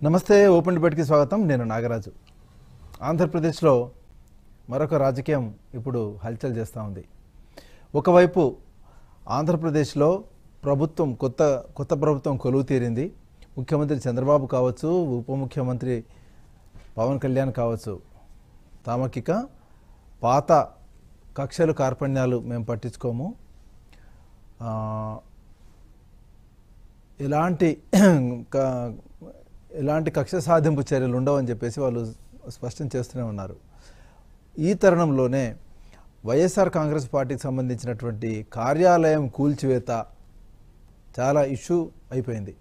నమస్తే ఓపెన్ డిబేట్కి స్వాగతం నేను నాగరాజు ఆంధ్రప్రదేశ్లో మరొక రాజకీయం ఇప్పుడు హల్చల్ చేస్తూ ఉంది ఒకవైపు ఆంధ్రప్రదేశ్లో ప్రభుత్వం కొత్త కొత్త ప్రభుత్వం కొలువు తీరింది ముఖ్యమంత్రి చంద్రబాబు కావచ్చు ఉప ముఖ్యమంత్రి పవన్ కళ్యాణ్ కావచ్చు తామకిక పాత కక్షలు కార్పణ్యాలు మేము పట్టించుకోము ఆ, ఎలాంటి క- ఎలాంటి కక్ష సాధింపు చర్యలు ఉండవని చెప్పేసి వాళ్ళు స్పష్టం చేస్తూనే ఉన్నారు ఈ తరుణంలోనే వైఎస్ఆర్ కాంగ్రెస్ పార్టీకి సంబంధించినటువంటి కార్యాలయం కూల్చివేత చాలా ఇష్యూ అయిపోయింది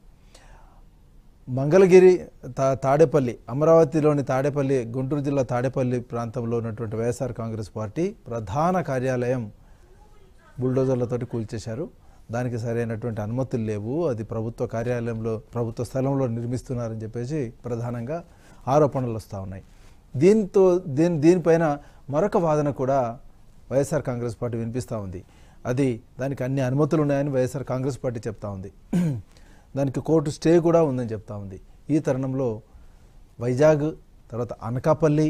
మంగళగిరి తా తాడేపల్లి అమరావతిలోని తాడేపల్లి గుంటూరు జిల్లా తాడేపల్లి ప్రాంతంలో ఉన్నటువంటి వైఎస్ఆర్ కాంగ్రెస్ పార్టీ ప్రధాన కార్యాలయం బుల్డోజర్లతోటి కూల్చేశారు దానికి సరైనటువంటి అనుమతులు లేవు అది ప్రభుత్వ కార్యాలయంలో ప్రభుత్వ స్థలంలో నిర్మిస్తున్నారని చెప్పేసి ప్రధానంగా ఆరోపణలు వస్తూ ఉన్నాయి దీంతో దీని దీనిపైన మరొక వాదన కూడా వైఎస్ఆర్ కాంగ్రెస్ పార్టీ వినిపిస్తూ ఉంది అది దానికి అన్ని అనుమతులు ఉన్నాయని వైఎస్ఆర్ కాంగ్రెస్ పార్టీ చెప్తా ఉంది దానికి కోర్టు స్టే కూడా ఉందని చెప్తా ఉంది ఈ తరుణంలో వైజాగ్ తర్వాత అనకాపల్లి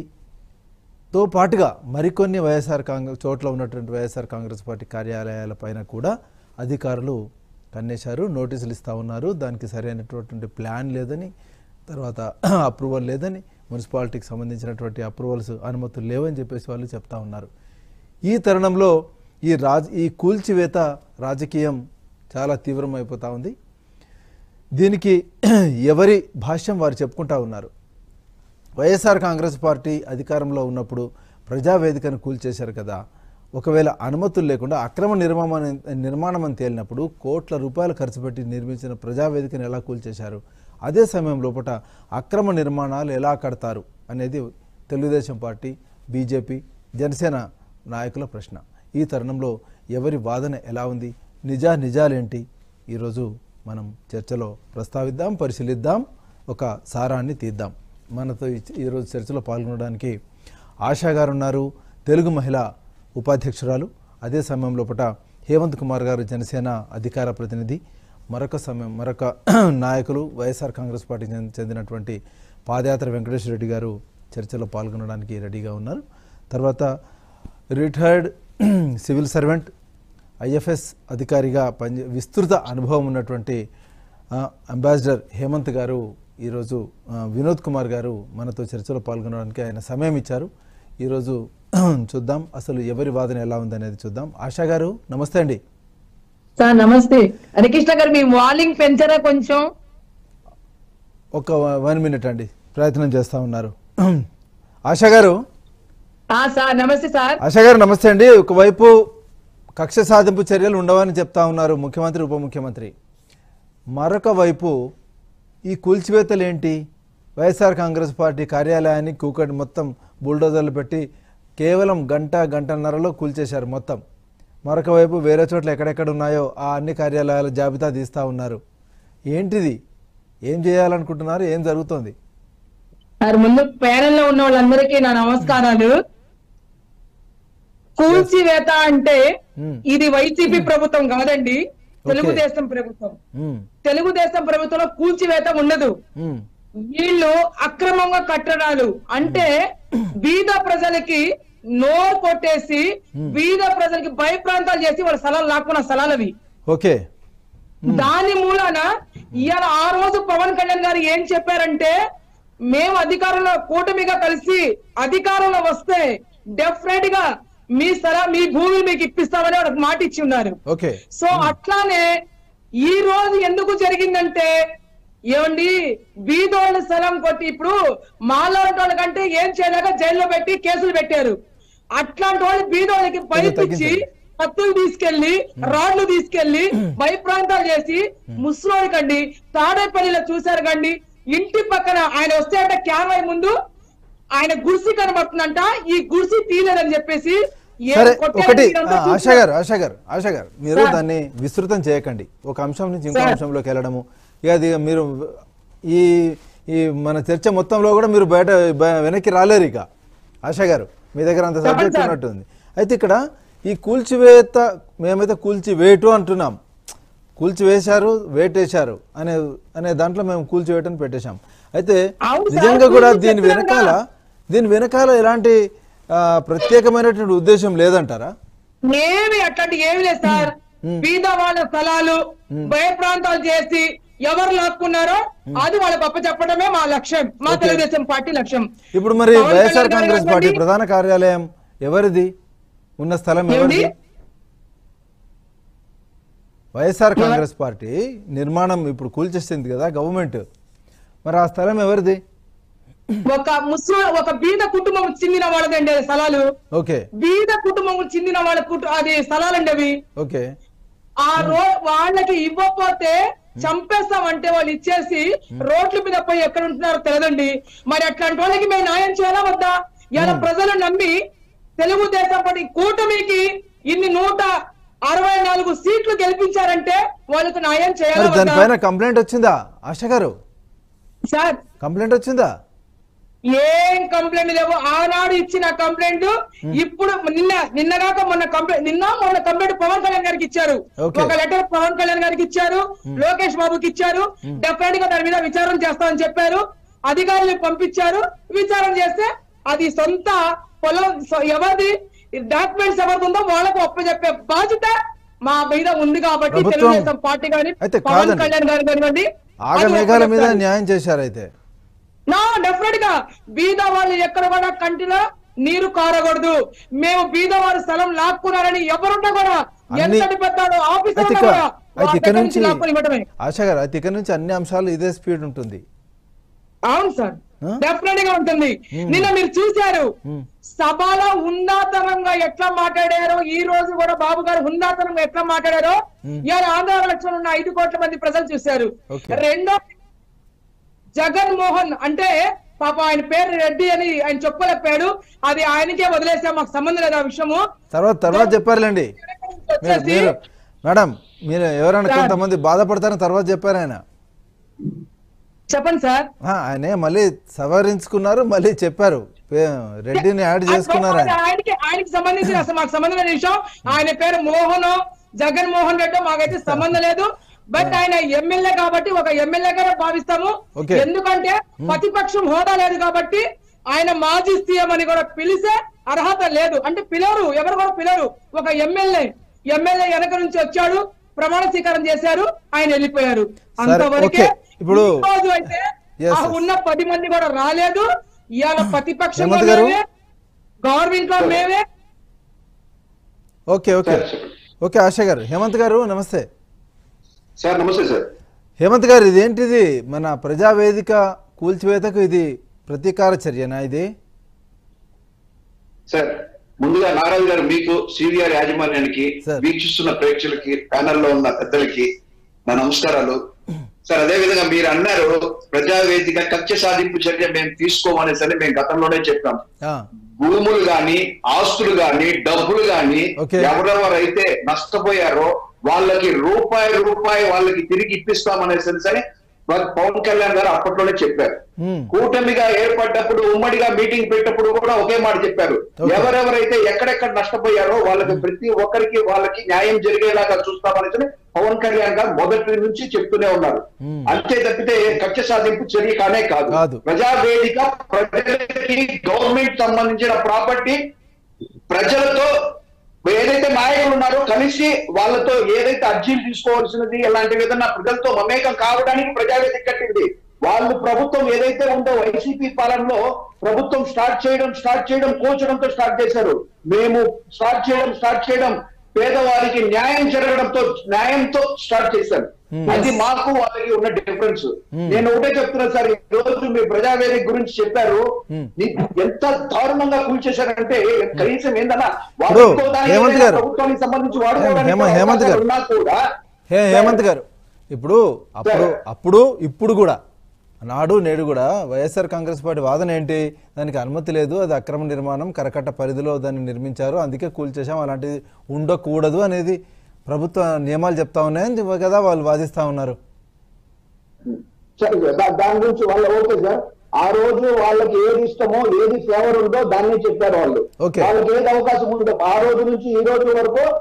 తో పాటుగా మరికొన్ని వైఎస్ఆర్ కాంగ్రెస్ చోట్ల ఉన్నటువంటి వైఎస్ఆర్ కాంగ్రెస్ పార్టీ కార్యాలయాల పైన కూడా అధికారులు కన్నేశారు నోటీసులు ఇస్తూ ఉన్నారు దానికి సరైనటువంటి ప్లాన్ లేదని తర్వాత అప్రూవల్ లేదని మున్సిపాలిటీకి సంబంధించినటువంటి అప్రూవల్స్ అనుమతులు లేవని చెప్పేసి వాళ్ళు చెప్తా ఉన్నారు ఈ తరుణంలో ఈ రాజ్ ఈ కూల్చివేత రాజకీయం చాలా తీవ్రమైపోతూ ఉంది దీనికి ఎవరి భాష్యం వారు చెప్పుకుంటా ఉన్నారు వైఎస్ఆర్ కాంగ్రెస్ పార్టీ అధికారంలో ఉన్నప్పుడు ప్రజావేదికను కూల్చేశారు కదా ఒకవేళ అనుమతులు లేకుండా అక్రమ నిర్మాణం నిర్మాణం అని తేలినప్పుడు కోట్ల రూపాయలు ఖర్చు పెట్టి నిర్మించిన ప్రజావేదికను ఎలా కూల్చేశారు అదే సమయం లోపల అక్రమ నిర్మాణాలు ఎలా కడతారు అనేది తెలుగుదేశం పార్టీ బీజేపీ జనసేన నాయకుల ప్రశ్న ఈ తరుణంలో ఎవరి వాదన ఎలా ఉంది నిజా నిజాలేంటి ఈరోజు మనం చర్చలో ప్రస్తావిద్దాం పరిశీలిద్దాం ఒక సారాన్ని తీద్దాం మనతో ఈ- ఈరోజు చర్చలో పాల్గొనడానికి ఆశా గారు ఉన్నారు తెలుగు మహిళ ఉపాధ్యక్షురాలు అదే సమయం లోపల హేమంత్ కుమార్ గారు జనసేన అధికార ప్రతినిధి మరొక సమయం మరొక నాయకులు వైఎస్ఆర్ కాంగ్రెస్ పార్టీకి చెంది- చెందినటువంటి పాదయాత్ర వెంకటేశ్వర రెడ్డి గారు చర్చలో పాల్గొనడానికి రెడీగా ఉన్నారు తర్వాత రిటైర్డ్ సివిల్ సర్వెంట్ ఐఎఫ్ఎస్ అధికారిగా పని విస్తృత అనుభవం ఉన్నటువంటి ఆ, అంబాసిడర్ హేమంత్ గారు ఈరోజు ఆ, వినోద్ కుమార్ గారు మనతో చర్చలో పాల్గొనడానికి ఆయన సమయం ఇచ్చారు ఈరోజు చూద్దాం అసలు ఎవరి వాదన ఎలా ఉందనేది చూద్దాం ఆశా గారు నమస్తే అండి సార్ నమస్తే హరికృష్ణ గారు మీ వాలింగ్ పెంచరా కొంచెం ఒక వన్ మినిట్ అండి ప్రయత్నం చేస్తూ ఉన్నారు ఆశా గారు ఆ సార్ నమస్తే సార్ ఆశా గారు నమస్తే అండి ఒకవైపు కక్ష సాధింపు చర్యలు ఉండవని చెప్తా ఉన్నారు ముఖ్యమంత్రి ఉప ముఖ్యమంత్రి మరొక వైపు ఈ కూల్చివేతలు ఏంటి వైఎస్ఆర్ కాంగ్రెస్ పార్టీ కార్యాలయాన్ని కూకటి మొత్తం బుల్డోజర్లు పెట్టి కేవలం గంట గంటన్నరలో కూల్చేశారు మొత్తం మరొక వైపు వేరే చోట్ల ఎక్కడెక్కడ ఉన్నాయో ఆ అన్ని కార్యాలయాల జాబితా తీస్తూ ఉన్నారు ఏంటిది ఏం చేయాలనుకుంటున్నారు ఏం జరుగుతోంది సార్ ముందు ప్యానెల్ లో ఉన్న వాళ్ళందరికీ నా నమస్కారాలు కూల్చివేత అంటే మ్మ్. ఇది వైసీపీ ప్రభుత్వం కాదండి తెలుగుదేశం ప్రభుత్వం మ్మ్. తెలుగుదేశం ప్రభుత్వంలో కూల్చివేత ఉండదు మ్మ్. వీళ్ళు అక్రమంగా కట్టడాలు అంటే బీద ప్రజలకి నోరు కొట్టేసి బీద ప్రజలకి భయప్రాంతాలు చేసి వాళ్ళ స్థలాలు లాక్కున్న స్థలాలు అవి ఓకే దాని మూలాన ఇవాళ ఆ రోజు పవన్ కళ్యాణ్ గారు ఏం చెప్పారంటే మేము అధికారంలో కూటమిగా కలిసి అధికారంలో వస్తే డెఫినెట్ గా మీ స్థలం మీ భూమి మీకు ఇప్పిస్తామని ఒక మాట ఇచ్చి ఉన్నారు ఓకే సో అట్లానే ఈ రోజు ఎందుకు జరిగిందంటే ఏమండి బీదోళ్ళ స్థలం కొట్టి ఇప్పుడు మాలాంటి వాళ్ళకంటే ఏం చేయలేక జైల్లో పెట్టి కేసులు పెట్టారు అట్లాంటి వాళ్ళు బీదోళ్ళకి భయపించి తగ్గించండి. కత్తులు తీసుకెళ్లి రాడ్లు తీసుకెళ్లి భయప్రాంతాలు చేసి ముసలోడికండి తాడేపల్లిలో చూశారు కండి ఇంటి పక్కన ఆయన వస్తే అంటే కెమెరా ముందు ఆయన గుడిసి కనబడుతుందంట ఈ గుడిసి తీయలేదని చెప్పేసి ఏం సరే కొట్టారో ఒకటి మీరంతా ఆ, ఆశా చూశారు. గారు ఆశా గారు ఆశా గారు మీరు సార్. దాన్ని విస్తృతం చేయకండి ఒక అంశం నుంచి ఇంకో సార్. అంశంలోకి వెళ్ళడము ఇక అది మీరు ఈ ఈ మన చర్చ మొత్తంలో కూడా మీరు బయట బ- వెనక్కి రాలేరు ఇక ఆశా గారు మీ దగ్గర అంత చెప్పండి సబ్జెక్ట్ సార్. ఉన్నట్టుంది అయితే ఇక్కడ ఈ కూల్చివేత మేమైతే కూల్చివేటు అంటున్నాం కూల్చివేశారు వేటేశారు అనే అనే దాంట్లో మేము కూల్చివేయటం పెట్టేశాం అయితే అవును సార్, నిజంగా కూడా మీరు దీని చెప్పినారుగా. వెనకాల దీని వెనకాల ఎలాంటి ఆ, ప్రత్యేకమైనటువంటి ఉద్దేశం లేదంటారా ఏమి అట్లాంటి ఏమి లేదు సార్ బీద వాళ్ళ స్థలాలు భయ ప్రాంతాలు చేసి ఎవరు లాక్కున్నారో అది వాళ్ళకి అప్ప చెప్పడమే మా లక్ష్యం మా తెలుగుదేశం పార్టీ లక్ష్యం ఇప్పుడు మరి పవన్ వైఎస్ఆర్ కళ్యాణ్ గారు కాంగ్రెస్ పార్టీ కానివ్వండి, ప్రధాన కార్యాలయం ఎవరిది ఉన్న స్థలం ఏమిటి? ఎవరిది వైఎస్ఆర్ కాంగ్రెస్ పార్టీ నిర్మాణం ఇప్పుడు కూల్చేస్తుంది కదా గవర్నమెంట్ మరి ఆ స్థలం ఎవరిది ఒక ముస్లిం ఒక బీద కుటుంబం చెందిన వాళ్ళదండి అది స్థలాలు ఓకే బీద కుటుంబం చెందిన వాళ్ళ కుటు అది స్థలాలండి అవి ఓకే ఆ రో వాళ్ళకి ఇవ్వకపోతే చంపేస్తామంటే వాళ్ళు ఇచ్చేసి రోడ్ల మీద పోయి ఎక్కడ ఉంటున్నారో తెలియదండి మరి అట్లాంటి వాళ్ళకి మేము న్యాయం చేయాలా వద్దా ఇలా ప్రజలు నమ్మి తెలుగుదేశం పార్టీ కూటమికి ఇన్ని నూట అరవై నాలుగు సీట్లు గెలిపించారంటే వాళ్ళకి న్యాయం చేయాలా మరి వద్దా దానిపైన కంప్లైంట్ వచ్చిందా ఆశ గారు సార్ కంప్లైంట్ వచ్చిందా ఏం కంప్లైంట్ లేవు ఆనాడు ఇచ్చిన కంప్లైంట్ ఇప్పుడు నిన్న నిన్నగాక మొన్న కంప్లైంట్ నిన్న మొన్న కంప్లైంట్ పవన్ కళ్యాణ్ గారికి ఇచ్చారు Okay. ఒక లెటర్ పవన్ కళ్యాణ్ గారికి ఇచ్చారు లోకేష్ బాబుకి ఇచ్చారు డెఫినెట్ గా దాని మీద విచారణ చేస్తామని చెప్పారు అధికారులు పంపించారు విచారణ చేస్తే అది సొంత పొలం సొ- ఎవరిది డాక్యుమెంట్స్ ఎవరిది ఉందో వాళ్ళకు ఒప్పచెప్పే బాధ్యత మా మీద ఉంది కాబట్టి ప్రభుత్వం- తెలుగుదేశం పార్టీ కానీ అయితే పవన్ కాదండి. కళ్యాణ్ గారు కానివ్వండి ఆగ అది మేఘాల మీద ఒప్పచెప్పారు. న్యాయం చేశారు అయితే నా డెఫినెట్ గా బీద వాళ్ళు ఎక్కడ కూడా కంటిలో నీరు కారకూడదు మేము బీద వారి స్థలం లాక్కున్నారని ఎవరున్నా కూడా అన్ని- ఎంతటి పెద్దాడు ఆఫీసర్ అయితే ఉన్నా ఇక- కూడా అయితే వాళ్ళ ఇక్కడ దగ్గర నుంచి నుంచి లాక్కొని ఇవ్వడమే ఆశ గారు అయితే ఇక్కడ నుంచి అన్ని అంశాలు ఇదే స్పీడ్ ఉంటుంది అవును సార్ ఆ? డెఫినెట్ గా ఉంటుంది నిన్న మీరు చూశారు ఉమ్. సభలో హుందాతనంగా ఎట్లా మాట్లాడారో ఈ రోజు కూడా బాబు గారు హుందాతనంగా ఎట్లా మాట్లాడారో ఇవాళ ఆంధ్ర ఎలక్షన్ ఉన్న ఐదు కోట్ల మంది ప్రజలు చూశారు Okay. రెండో జగన్ మోహన్ అంటే పాప ఆయన పేరు రెడ్డి అని ఆయన చెప్పలేకపోయాడు అది ఆయనకే వదిలేసాం మాకు సంబంధం లేదు ఆ విషయము తర్వాత తర్వాత చెప్పారులేండి మీరు వచ్చేసి మీరు మేడం మీరు ఎవరైనా సార్. కొంతమంది బాధపడతారని తర్వాత చెప్పారు ఆయన చెప్పండి సార్ ఆ, ఆయనే మళ్ళీ సవరించుకున్నారు మళ్ళీ చెప్పారు పే- రెడ్డిని యాడ్ చేసుకున్నారు ఆయన ఆయనకి ఆయనకి సంబంధించిన అసలు మాకు సంబంధం లేని విషయం ఆయన పేరు మోహన్ జగన్ మోహన్ రెడ్డి మాకైతే సంబంధం లేదు బట్ ఆయన ఎమ్మెల్యే కాబట్టి ఒక ఎమ్మెల్యేగానే భావిస్తాము Okay. ఎందుకంటే ప్రతిపక్షం హోదా లేదు కాబట్టి ఆయన మాజీ సీఎం అని కూడా పిలిచే అర్హత లేదు అంటే పిలవరు ఎవరు కూడా పిలవరు ఒక ఎమ్మెల్యే ఎమ్మెల్యే వెనక నుంచి వచ్చాడు ప్రమాణ స్వీకారం చేశారు ఆయన వెళ్ళిపోయారు అంతవరకే okay. ఇప్పుడు- ఈ రోజు అయితే Yes, ఆ yes. ఉన్న పది మంది కూడా రాలేదు ఇవాళ ప్రతిపక్షంలో హేమంత్ గారు? మేమే గవర్నమెంట్ లో మేమే ఓకే ఓకే సార్, చెప్పండి. ఓకే ఆశ గారు హేమంత్ గారు నమస్తే సార్ నమస్తే సార్ హేమంత్ గారు ఇదేంటిది మన ప్రజావేదిక కూల్చివేతకు ఇది ప్రతీకార చర్యనా ఇది సార్ ముందుగా నారాయణ గారు మీకు సివిఆర్ యాజమాన్యానికి సార్. వీక్షిస్తున్న ప్రేక్షకులకి ప్యానెల్లో ఉన్న పెద్దలకి నా నమస్కారాలు సార్ అదే విధంగా మీరు అన్నారు ప్రజావేదిక కక్ష సాధింపు చర్య మేము తీసుకోమని సరే మేము గతంలోనే చెప్పాం ఆ, భూములు గాని ఆస్తులు గాని డబ్బులు గాని ఓకే. ఎవరెవరైతే నష్టపోయారో వాళ్ళకి రూపాయి రూపాయి వాళ్ళకి తిరిగి ఇప్పిస్తామనేసి సరే పవన్ కళ్యాణ్ గారు అప్పట్లోనే చెప్పారు ఉమ్, కూటమిగా ఏర్పడ్డప్పుడు ఉమ్మడిగా మీటింగ్ పెట్టినప్పుడు కూడా ఒకే మాట చెప్పారు Okay. ఎవరెవరైతే ఎక్కడెక్కడ నష్టపోయారో వాళ్ళకి ప్రతి ఒక్కరికి వాళ్ళకి న్యాయం జరిగేలాగా చూస్తామని పవన్ కళ్యాణ్ గారు మొదటి నుంచి చెప్తూనే ఉన్నారు Hmm. అంతే తప్పితే కక్ష సాధింపు చర్య కానే కాదు. కాదు ప్రజావేదిక ప్రజలకి గవర్నమెంట్ సంబంధించిన ప్రాపర్టీ ప్రజలతో ఏదైతే నాయకులు ఉన్నారో కలిసి వాళ్ళతో ఏదైతే అర్జీలు తీసుకోవాల్సినది అలాంటి విధంగా ప్రజలతో మమేకం కావడానికి ప్రజావేదిక కట్టింది వాళ్ళు ప్రభుత్వం ఏదైతే ఉందో వైసీపీ పాలనలో ప్రభుత్వం స్టార్ట్ చేయడం స్టార్ట్ చేయడం కోచడంతో స్టార్ట్ చేశారు మేము స్టార్ట్ చేయడం స్టార్ట్ చేయడం పేదవారికి న్యాయం జరగడంతో న్యాయంతో స్టార్ట్ చేశారు అది మాకు వాళ్ళకి ఉన్న డిఫరెన్స్ నేను ఒకటే చెప్తున్నా సార్ ఈ రోజు మీ ప్రజావేదిక గురించి చెప్పారు Hmm. ని- ఎంత దారుణంగా కూల్చేశారంటే కనీసం ఏందన్నా ఇప్పుడు వాడుకోవడానికి హేమంత్ ఏదైనా గారు. ప్రభుత్వానికి సంబంధించి వాడుకోవడానికి హేమ- హేమంత్ గారు. అవకాశాలు ఉన్నా కూడా హే హేమంత్ గారు ఇప్పుడు అప్పుడు అప్పుడు ఇప్పుడు కూడా నాడు నేడు కూడా వైఎస్ఆర్ కాంగ్రెస్ పార్టీ వాదన ఏంటి దానికి అనుమతి లేదు అది అక్రమ నిర్మాణం కరకట్ట పరిధిలో దాన్ని నిర్మించారు అందుకే కూల్చేశాం అలాంటిది ఉండకూడదు అనేది ప్రభుత్వ నియమాలు చెప్తా ఉన్నాయని కదా వాళ్ళు వాదిస్తా ఉన్నారు సరే సార్, దా- దాని గురించి వాళ్ళ ఓకే సార్ ఆ రోజు వాళ్ళకి ఏది ఇష్టమో ఏది ఫేవర్ ఉందో దాన్ని చెప్పారు వాళ్ళు Okay. వాళ్ళకి ఏది అవకాశం ఉందో ఆ రోజు నుంచి ఈ రోజు వరకు ఉమ్,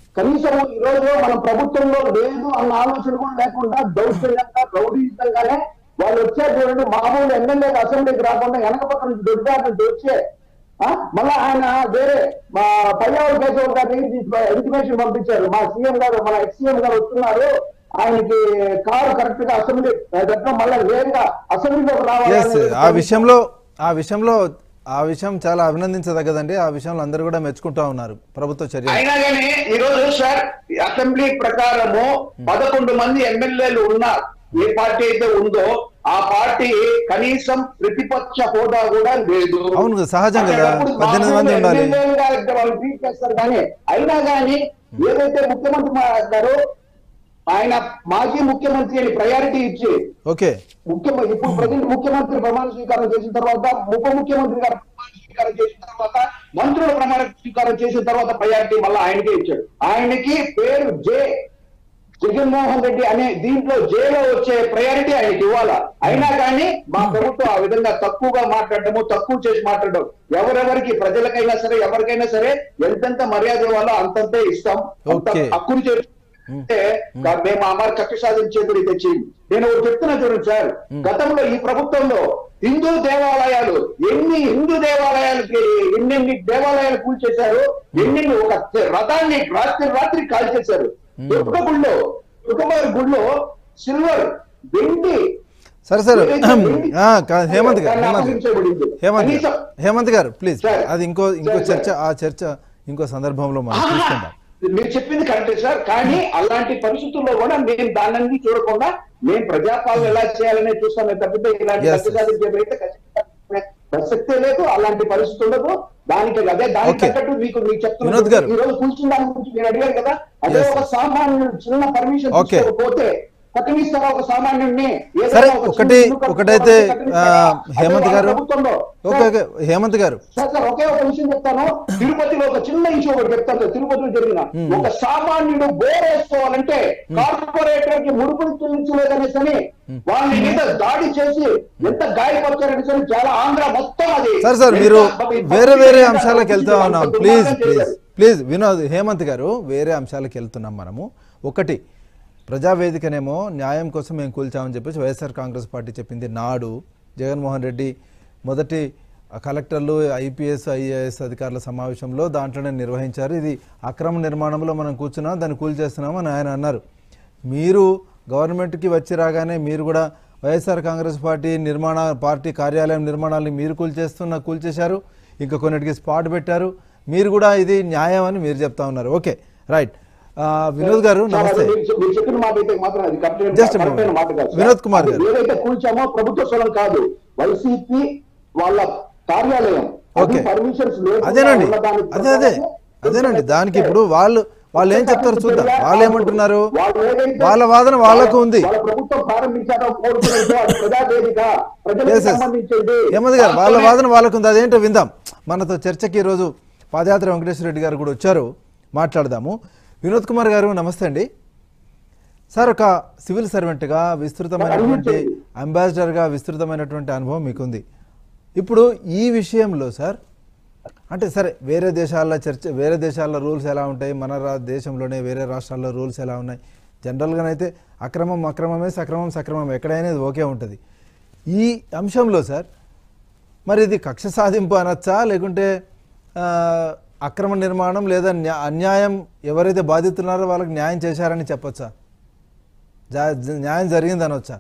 కనీసం ఈ రోజు మనం ప్రభుత్వంలో లేదు అన్న ఆలోచన కూడా లేకుండా దౌర్జన్యంగా రౌడీయుతంగానే వాళ్ళు వచ్చారు చూడండి మామూలు ఎమ్మెల్యే అసెంబ్లీకి రాకుండా వెనక పక్క నుంచి దొడ్డారు నుంచి వచ్చే ఆ, మళ్ళా ఆయన వేరే మా పయ్యావుల కేశవ్ గారి ఇంటిమేషన్ పంపించారు మా సీఎం గారు మన ఎక్స్ సీఎం గారు వస్తున్నారు ఆయనకి కారు కరెక్ట్ గా అసెంబ్లీ దగ్గర మళ్ళీ వేరుగా అసెంబ్లీలోకి ఎస్ రావాలి ఆ విషయంలో ఆ విషయంలో ఆ విషయం చాలా అభినందించదగ్గదండి ఆ విషయంలో అందరూ కూడా మెచ్చుకుంటా ఉన్నారు ప్రభుత్వ చర్య అయినా కానీ ఈ రోజు సార్ అసెంబ్లీ ప్రకారము పదకొండు మంది ఎమ్మెల్యేలు ఉన్నారు ఏ పార్టీ అయితే ఉందో ఆ పార్టీ కనీసం ప్రతిపక్ష హోదా కూడా లేదు అవును కదా, సహజం కదా. అలాంటప్పుడు పద్దెనిమిది మంది మామూలు ఉండాలి. ఎమ్మెల్యేలుగా అయితే వాళ్ళు ట్రీట్ చేస్తారు కానీ అయినా కానీ ఏదైతే ముఖ్యమంత్రి మాట్లాడారో ఆయన మాజీ ముఖ్యమంత్రి అని ప్రయారిటీ ఇచ్చి ఓకే ముఖ్యమంత్రి ఇప్పుడు ప్రజెంట్ ముఖ్యమంత్రి ప్రమాణ స్వీకారం చేసిన తర్వాత ఉప ముఖ్యమంత్రి గారు ప్రమాణ స్వీకారం చేసిన తర్వాత మంత్రుల ప్రమాణ స్వీకారం చేసిన తర్వాత ప్రయారిటీ మళ్ళీ ఆయనకే ఇచ్చాడు ఆయనకి పేరు జే జగన్మోహన్ రెడ్డి అనే దీంట్లో జేలో వచ్చే ప్రయారిటీ ఆయనకి ఇవ్వాలా అయినా కానీ మా ప్రభుత్వం ఆ విధంగా తక్కువగా మాట్లాడటము తక్కువ చేసి మాట్లాడడం ఎవరెవరికి ప్రజలకైనా సరే ఎవరికైనా సరే ఎంతెంత మర్యాద ఇవ్వాలో అంతంతే ఇస్తాం అంత Okay. హక్కును చేసి అంటే మేము అమర కక్ష సాధించేది తెచ్చి నేను ఒకటి చెప్తున్నా చూడండి సార్ గతంలో ఈ ప్రభుత్వంలో హిందూ దేవాలయాలు ఎన్ని హిందూ దేవాలయాలకి ఎన్నెన్ని దేవాలయాలు కూల్చేశారు ఎన్నెన్ని ఒక రథాన్ని రాత్రి రాత్రి కాల్చేశారు దుర్గ గుళ్ళో దుర్గవారి గుళ్ళో సిల్వర్ వెండి సరే సరే ఏదైతే వెండి- ఆ, కా- హేమంత్ గారు దాన్ని హేమంత్ అప్పగించబడింది. గారు హేమంత్ గారు కనీసం- హేమంత్ గారు ప్లీజ్ సార్. అది ఇంకో ఇంకో సార్, చర్చ సార్. ఆ చర్చ ఇంకో సందర్భంలో మనం ఆహా! తీసుకుందాం మీరు చెప్పింది కరెక్టే సార్ కానీ అలాంటి పరిస్థితుల్లో కూడా మేము దాన్ని చూడకుండా మేము ప్రజాపాలన ఎలా చేయాలనే చూస్తామే తప్పితే ఇలాంటి Yes, కక్ష సాధించేదైతే ఖచ్చితంగా ప్రసక్తే లేదు అలాంటి పరిస్థితి ఉండదు దానికి అదే దానికి Okay. తగ్గట్టు మీకు మీకు వినోద్ గారు. చెప్తున్నాను ఈ రోజు కూర్చున్న దాని గురించి మీరు అడిగారు కదా అదే Yes, ఒక సామాన్యుడు చిన్న పర్మిషన్ Okay. తీసుకోకపోతే కట్టనిస్తారా ఒక సామాన్యుడిని ఏదైనా సరే ఒక చిన్న ఒకటి ఇల్లు కట్టుకోవాలంటే ఒకటైతే ఆ, కట్టనిస్తారా? అదే హేమంత్ వాళ్ళ గారు ప్రభుత్వంలో. ఓకే ఓకే హేమంత్ గారు సార్ సార్ ఒకే ఒక విషయం చెప్తాను తిరుపతిలో ఒక చిన్న ఇష్యూ ఒకటి చెప్తాను సార్ తిరుపతిలో జరిగిన ఒక సామాన్యుడు బోర్ వేసుకోవాలంటే కార్పొరేటర్ కి ముడుపులు చెల్లించలేదనేసి అని వాళ్ళ మీద దాడి చేసి ఎంత గాయపరిచారనేసి అని చాలా ఆంధ్ర మొత్తం అది సార్ సార్ మీరు ఎంత- వేరే వేరే అంశాలకు వెళ్తా అంత ఉన్నాం దుర్మార్గం ప్లీజ్ ప్లీజ్ చేశారు. ప్లీజ్ వినోద్ హేమంత్ గారు వేరే అంశాలకు వెళ్తున్నాం మనము ఒకటి ప్రజావేదికనేమో న్యాయం కోసం మేము కూల్చామని చెప్పేసి వైఎస్ఆర్ కాంగ్రెస్ పార్టీ చెప్పింది నాడు జగన్మోహన్ రెడ్డి మొదటి ఆ కలెక్టర్లు ఐపీఎస్ ఐఏఎస్ అధికారుల సమావేశంలో దాంట్లోనే నిర్వహించారు ఇది అక్రమ నిర్మాణంలో మనం కూర్చున్నాం దాన్ని కూల్చేస్తున్నాం అని ఆయన అన్నారు మీరు గవర్నమెంట్కి వచ్చి రాగానే మీరు కూడా వైఎస్ఆర్ కాంగ్రెస్ పార్టీ నిర్మాణ పార్టీ కార్యాలయం నిర్మాణాన్ని మీరు కూల్చేస్తున్న కూల్చేశారు ఇంకా కొన్నిటికి స్పాట్ పెట్టారు మీరు కూడా ఇది న్యాయం అని మీరు చెప్తా ఉన్నారు ఓకే రైట్ ఆ, వినోద్ గారు సార్, నమస్తే అది మీరు మీరు చెప్పిన మాట అయితే మాత్రం అది కరెక్ట్ Just a కరెక్ట్ అయిన moment. మాట కాదు సార్. వినోద్ కుమార్ అది గారు. ఏదైతే కూల్చామో ప్రభుత్వ స్థలం కాదు వైసీపీ వాళ్ళ కార్యాలయం అది ఓకే. permissions లేకుండా అదేనండి ఉన్న దాని అదే అదే అదేనండి దానికి ఇప్పుడు వాళ్ళు వాళ్ళు ఏం చెప్తారు చూద్దాం వాళ్ళు ఏమంటున్నారు వాళ్ళు ఏదైతే- వాళ్ళ వాదన వాళ్ళకు ఉంది వాళ్ళ ప్రభుత్వం ప్రారంభించారో కోరుకునేదో అది ప్రజావేదిక ప్రజలకు Yes, yes. సంబంధించింది హేమంత్ గారు వాళ్ళ వాదన వాళ్ళకు ఉంది అదేంటో విందాం మనతో చర్చకి ఈరోజు పాదయాత్ర వెంకటేశ్వర రెడ్డి గారు కూడా వచ్చారు మాట్లాడదాము వినోద్ కుమార్ గారు నమస్తే అండి సార్ ఒక సివిల్ సర్వెంట్గా విస్తృతమైనటువంటి అంబాసిడర్గా విస్తృతమైనటువంటి అనుభవం మీకుంది ఇప్పుడు ఈ విషయంలో సార్ అంటే సరే వేరే దేశాల చర్చ వేరే దేశాల్లో రూల్స్ ఎలా ఉంటాయి మన రా దేశంలోనే వేరే రాష్ట్రాల్లో రూల్స్ ఎలా ఉన్నాయి జనరల్గానైతే అక్రమం అక్రమమే సక్రమం సక్రమం ఎక్కడైనా ఇది ఓకే ఉంటుంది ఈ అంశంలో సార్ మరి ఇది కక్ష సాధింపు అనొచ్చా లేకుంటే ఆ, అక్రమ నిర్మాణం లేదా న్యా- అన్యాయం ఎవరైతే బాధితున్నారో వాళ్ళకి న్యాయం చేశారని చెప్పొచ్చా జా- జ- న్యాయం జరిగింది అనొచ్చా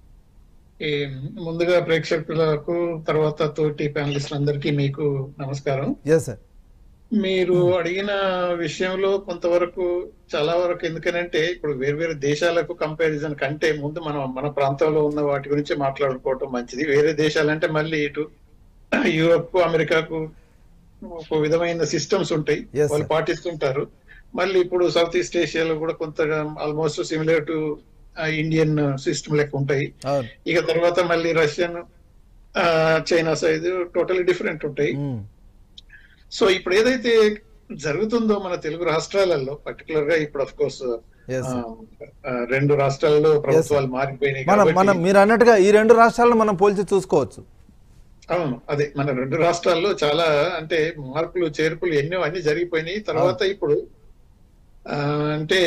ఈ ముందుగా ప్రేక్షకులకు తర్వాత తోటి ప్యానలిస్ట్ అందరికీ మీకు నమస్కారం ఎస్ సార్ మీరు అడిగిన విషయంలో కొంతవరకు చాలా వరకు ఎందుకనంటే ఇప్పుడు వేర్వేరు దేశాలకు కంపారిజన్ కంటే ముందు మనం మన ప్రాంతంలో ఉన్న వాటి గురించి మాట్లాడుకోవటం మంచిది వేరే దేశాలంటే మళ్ళీ ఇటు యూరప్ అమెరికాకు ఒక విధమైన సిస్టమ్స్ ఉంటాయి Yes, sir. వాళ్ళు పాటిస్తుంటారు మళ్ళీ ఇప్పుడు సౌత్ ఈస్ట్ ఏషియాలో కూడా కొంతగా almost similar to Indian system లెక్క ఉంటాయి అవును ఇక తర్వాత మళ్ళీ రష్యన్ ఆ, చైనా సైడ్ టోటలీ డిఫరెంట్ ఉంటాయి మ్మ్. సో ఇప్పుడు ఏదైతే జరుగుతుందో మన తెలుగు రాష్ట్రాలలో పర్టికులర్ గా ఇప్పుడు అఫ్ కోర్స్ Yes, sir. రెండు రాష్ట్రాల్లో ప్రభుత్వాలు మారిపోయినాయి మనం కాబట్టి- మనం మీరు అన్నట్టుగా ఈ రెండు రాష్ట్రాలను మనం పోల్చి చూసుకోవచ్చు అవును అదే మన రెండు రాష్ట్రాల్లో చాలా అంటే మార్పులు చేర్పులు ఎన్నో అన్ని జరిగిపోయినాయి తర్వాత ఇప్పుడు ఆ, అంటే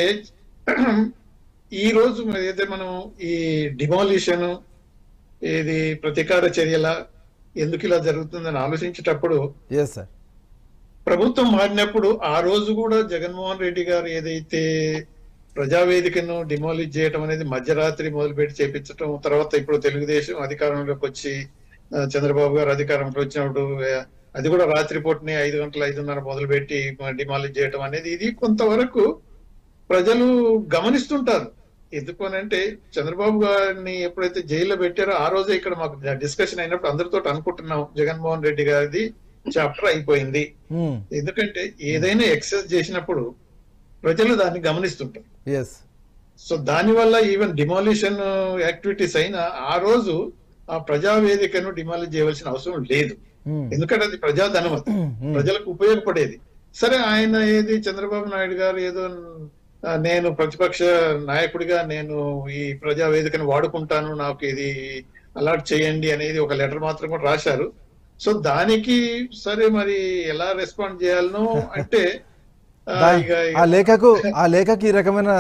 ఈ రోజు ఏదైతే మనం ఈ డిమాలిషన్ ఇది ప్రతీకార చర్యల ఎందుకు ఇలా జరుగుతుందని ఆలోచించేటప్పుడు ఎస్ సార్ ప్రభుత్వం మారినప్పుడు ఆ రోజు కూడా జగన్మోహన్ రెడ్డి గారు ఏదైతే ప్రజావేదికను డిమాలిష్ చేయటం అనేది మధ్యరాత్రి మొదలుపెట్టి చేపించటం తర్వాత ఇప్పుడు తెలుగుదేశం అధికారంలోకి వచ్చి ఆ, చంద్రబాబు గారు అధికారంలోకి వచ్చినప్పుడు ఆ, అది కూడా రాత్రిపూటనే ఐదు గంటల ఐదున్నర మొదలుపెట్టి డిమాలిష్ చేయటం అనేది ఇది కొంతవరకు ప్రజలు గమనిస్తుంటారు ఎందుకు అని అంటే చంద్రబాబు గారిని ఎప్పుడైతే జైల్లో పెట్టారో ఆ రోజే ఇక్కడ మాకు డిస్కషన్ అయినప్పుడు అందరితో అనుకుంటున్నాం జగన్మోహన్ రెడ్డి గారిది చాప్టర్ అయిపోయింది మ్మ్. ఎందుకంటే ఏదైనా ఎక్సెస్ చేసినప్పుడు ప్రజలు దాన్ని గమనిస్తుంటారు ఎస్ సో దాని వల్ల ఈవెన్ డిమాలిషన్ యాక్టివిటీస్ అయినా ఆ రోజు ఆ ప్రజావేదికను డిమాలిష్ చేయవలసిన అవసరం లేదు మ్మ్. ఎందుకంటే అది ప్రజాధనం అది. మ్మ్. ప్రజలకు ఉపయోగపడేది సరే ఆయన ఏది చంద్రబాబు నాయుడు గారు ఏదో ఆ, నేను ప్రతిపక్ష నాయకుడిగా నేను ఈ ప్రజా వేదికను వాడుకుంటాను నాకు ఇది అలాట్ చేయండి అనేది ఒక లెటర్ మాత్రం కూడా రాశారు సో దానికి సరే మరి ఎలా రెస్పాండ్ చేయాలనో అంటే ఆ, దా- ఇక ఆ లేఖకు ఆ లేఖకి ఈ రకమైన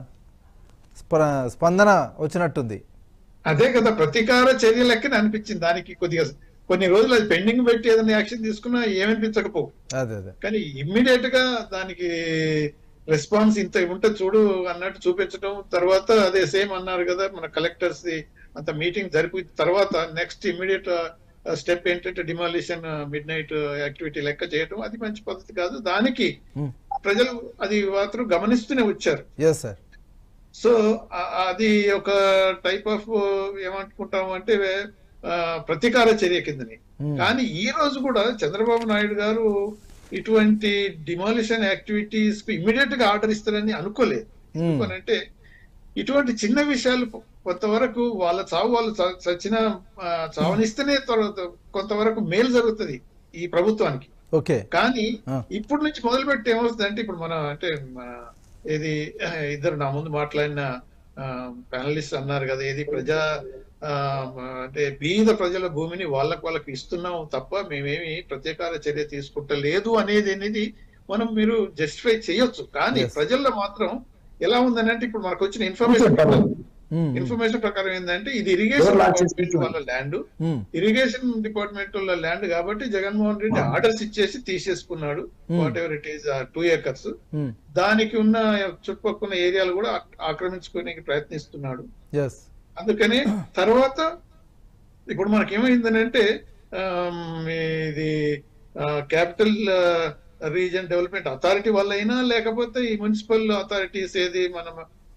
స్ప- స్పందన వచ్చినట్టుంది అదే కదా ప్రతీకార చర్య లెక్కన అనిపించింది దానికి కొద్దిగా కొన్ని రోజులు అది పెండింగ్ పెట్టి ఏదైనా యాక్షన్ తీసుకున్నా ఏమనిపించకపోవు అదే అదే కానీ ఇమ్మీడియట్ గా దానికి రెస్పాన్స్ ఇంత ఉంటుంది చూడు అన్నట్టు చూపించడం తర్వాత అదే సేమ్ అన్నారు కదా మన కలెక్టర్స్ ది అంత మీటింగ్ జరిపి తర్వాత నెక్స్ట్ ఇమ్మీడియట్ స్టెప్ ఏంటంటే డిమాలిషన్ మిడ్ నైట్ యాక్టివిటీ లెక్క చేయడం అది మంచి పద్ధతి కాదు దానికి మ్మ్. ప్రజలు అది మాత్రం గమనిస్తూనే వచ్చారు ఎస్ సార్ సో ఆ- అది ఒక టైప్ ఆఫ్ ఏమనుకుంటాం అంటే ఆ, ప్రతీకార చర్య కిందని Hmm. కానీ ఈ రోజు కూడా చంద్రబాబు నాయుడు గారు ఇటువంటి డిమాలిషన్ యాక్టివిటీస్ కు ఇమ్మీడియట్ గా ఆర్డర్ ఇస్తారని అనుకోలేదు Hmm. ఎందుకనంటే ఇటువంటి చిన్న విషయాలు కొంతవరకు వాళ్ళ చావు వాళ్ళు చ- చచ్చిన ఆ, చావనిస్తేనే తర్వాత కొంతవరకు మేలు జరుగుతుంది ఈ ప్రభుత్వానికి ఓకే కానీ ఆ. ఇప్పుడు నుంచి మొదలు పెట్టి ఏమవుతుంది అంటే ఇప్పుడు మన అంటే మన ఏది ఆ, ఇద్దరు నా ముందు మాట్లాడిన ప్యానలిస్ట్ అన్నారు కదా ఏది ప్రజా ఆ, అంటే బీద ప్రజల భూమిని వాళ్ళకు వాళ్ళకి ఇస్తున్నాం తప్ప మేమేమి ప్రత్యేకార చర్య తీసుకుంటలేదు అనేది అనేది మనం మీరు జస్టిఫై చేయొచ్చు కానీ Yes. ప్రజల్లో మాత్రం ఎలా ఉందని అంటే ఇప్పుడు మనకు వచ్చిన ఇన్ఫర్మేషన్ మ్మ్. ఇన్ఫర్మేషన్ ప్రకారం ఏంటంటే ఇది ఇరిగేషన్ డిపార్ట్మెంట్ వాళ్ళ ల్యాండ్ మ్మ్. ఇరిగేషన్ డిపార్ట్మెంట్ లో ల్యాండ్ కాబట్టి జగన్మోహన్ రెడ్డి ఆర్డర్స్ ఇచ్చేసి తీసేసుకున్నాడు Hmm. Whatever it is two acres hmm. దానికి ఉన్న చుట్టుపక్కల ఏరియాలు కూడా ఆక్- ఆక్రమించుకోనికి ప్రయత్నిస్తున్నాడు ఎస్ అందుకని తర్వాత ఇప్పుడు మనకి ఏమైందనంటే ఆమ్, ఇది క్యాపిటల్ రీజన్ డెవలప్మెంట్ అథారిటీ వల్ల అయినా లేకపోతే ఈ మున్సిపల్ అథారిటీస్ ఏది మన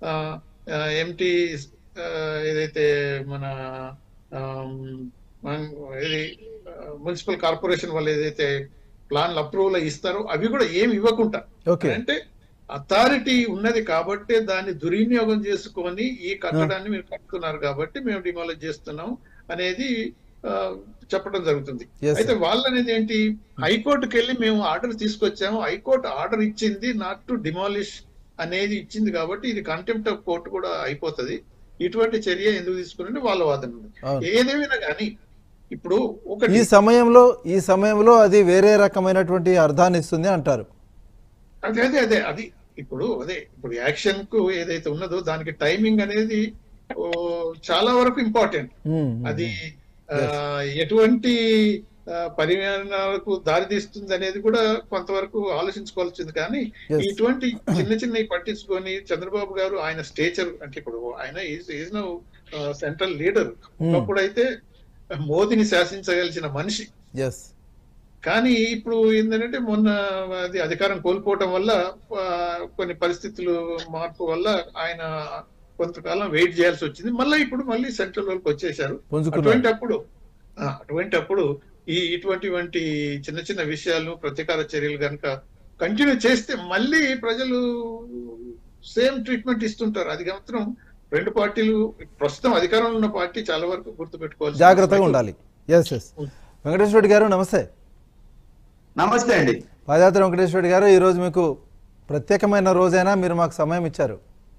ఎంటీ ఏదైతే మన ఆమ్, మన- ఏది మున్సిపల్ కార్పొరేషన్ వాళ్ళు ఏదైతే ప్లాన్లు అప్రూవల్ ఇస్తారో అవి కూడా ఏమి ఇవ్వకుండా ఓకే అంటే అథారిటీ ఉన్నది కాబట్టి దాన్ని దుర్వినియోగం చేసుకొని ఈ కట్టడాన్ని మీరు కట్టుకున్నారు కాబట్టి మేము డిమాలిజ్ చేస్తున్నాం అనేది ఆ, చెప్పడం జరుగుతుంది Yes, అయితే వాళ్ళు అనేది ఏంటి హైకోర్టుకి వెళ్ళి మేము ఆర్డర్ తీసుకొచ్చాము హైకోర్టు ఆర్డర్ ఇచ్చింది నాట్ టు డిమాలిష్ అనేది ఇచ్చింది కాబట్టి ఇది కంటెంప్ట్ ఆఫ్ కోర్టు కూడా అయిపోతది ఇటువంటి చర్య ఎందుకు తీసుకున్నట్టు వాళ్ళ వాదన ఉంది అవును. ఏదేమైనా కానీ ఇప్పుడు ఈ ఒకటి సమయంలో ఈ సమయంలో అది వేరే రకమైనటువంటి అర్థాన్ని ఇస్తుంది అంటారు అదే అదే అదే అది ఇప్పుడు అదే ఇప్పుడు యాక్షన్ కు ఏదైతే ఉన్నదో దానికి టైమింగ్ అనేది ఓ, చాలా వరకు ఇంపార్టెంట్ మ్మ్. అది ఆ, ఎటువంటి ఆ, పరిణామాలకు దారి తీస్తుంది అనేది కూడా కొంతవరకు ఆలోచించుకోవాల్సింది కానీ Yes. ఇటువంటి చిన్న చిన్నవి పట్టించుకొని చంద్రబాబు గారు ఆయన స్టేచర్ అంటే ఇప్పుడు ఆయన ఈజ్ నో సెంట్రల్ లీడర్ ఒకప్పుడు అయితే మోదీని శాసించగలిసిన మనిషి ఎస్ కానీ ఇప్పుడు ఏంటంటే మొన్న అది అధికారం కోల్పోవటం వల్ల ఆ, కొన్ని పరిస్థితులు మార్పు వల్ల ఆయన కొంతకాలం వెయిట్ చేయాల్సి వచ్చింది మళ్ళీ ఇప్పుడు మళ్ళీ సెంట్రల్ వరకు వచ్చేసారు పుంజుకున్నారు. అటువంటి అప్పుడు ఆ, అటువంటి అప్పుడు ఈ ఇటువంటి చిన్న చిన్న విషయాలు ప్రతీకార చర్యలు కనుక కంటిన్యూ చేస్తే మళ్ళీ ప్రజలు సేమ్ ట్రీట్మెంట్ ఇస్తుంటారు అది మాత్రం రెండు పార్టీలు ప్రస్తుతం అధికారంలో ఉన్న పార్టీ చాలా వరకు గుర్తుపెట్టుకోవాలి జాగ్రత్తగా ఉండాలి ఎస్ ఎస్ వెంకటేశ్వర రెడ్డి గారు నమస్తే నమస్తే అండి పాదయాత్ర వెంకటేశ్వర రెడ్డి గారు ఈరోజు మీకు ప్రత్యేకమైన రోజైనా మీరు మాకు సమయం ఇచ్చారు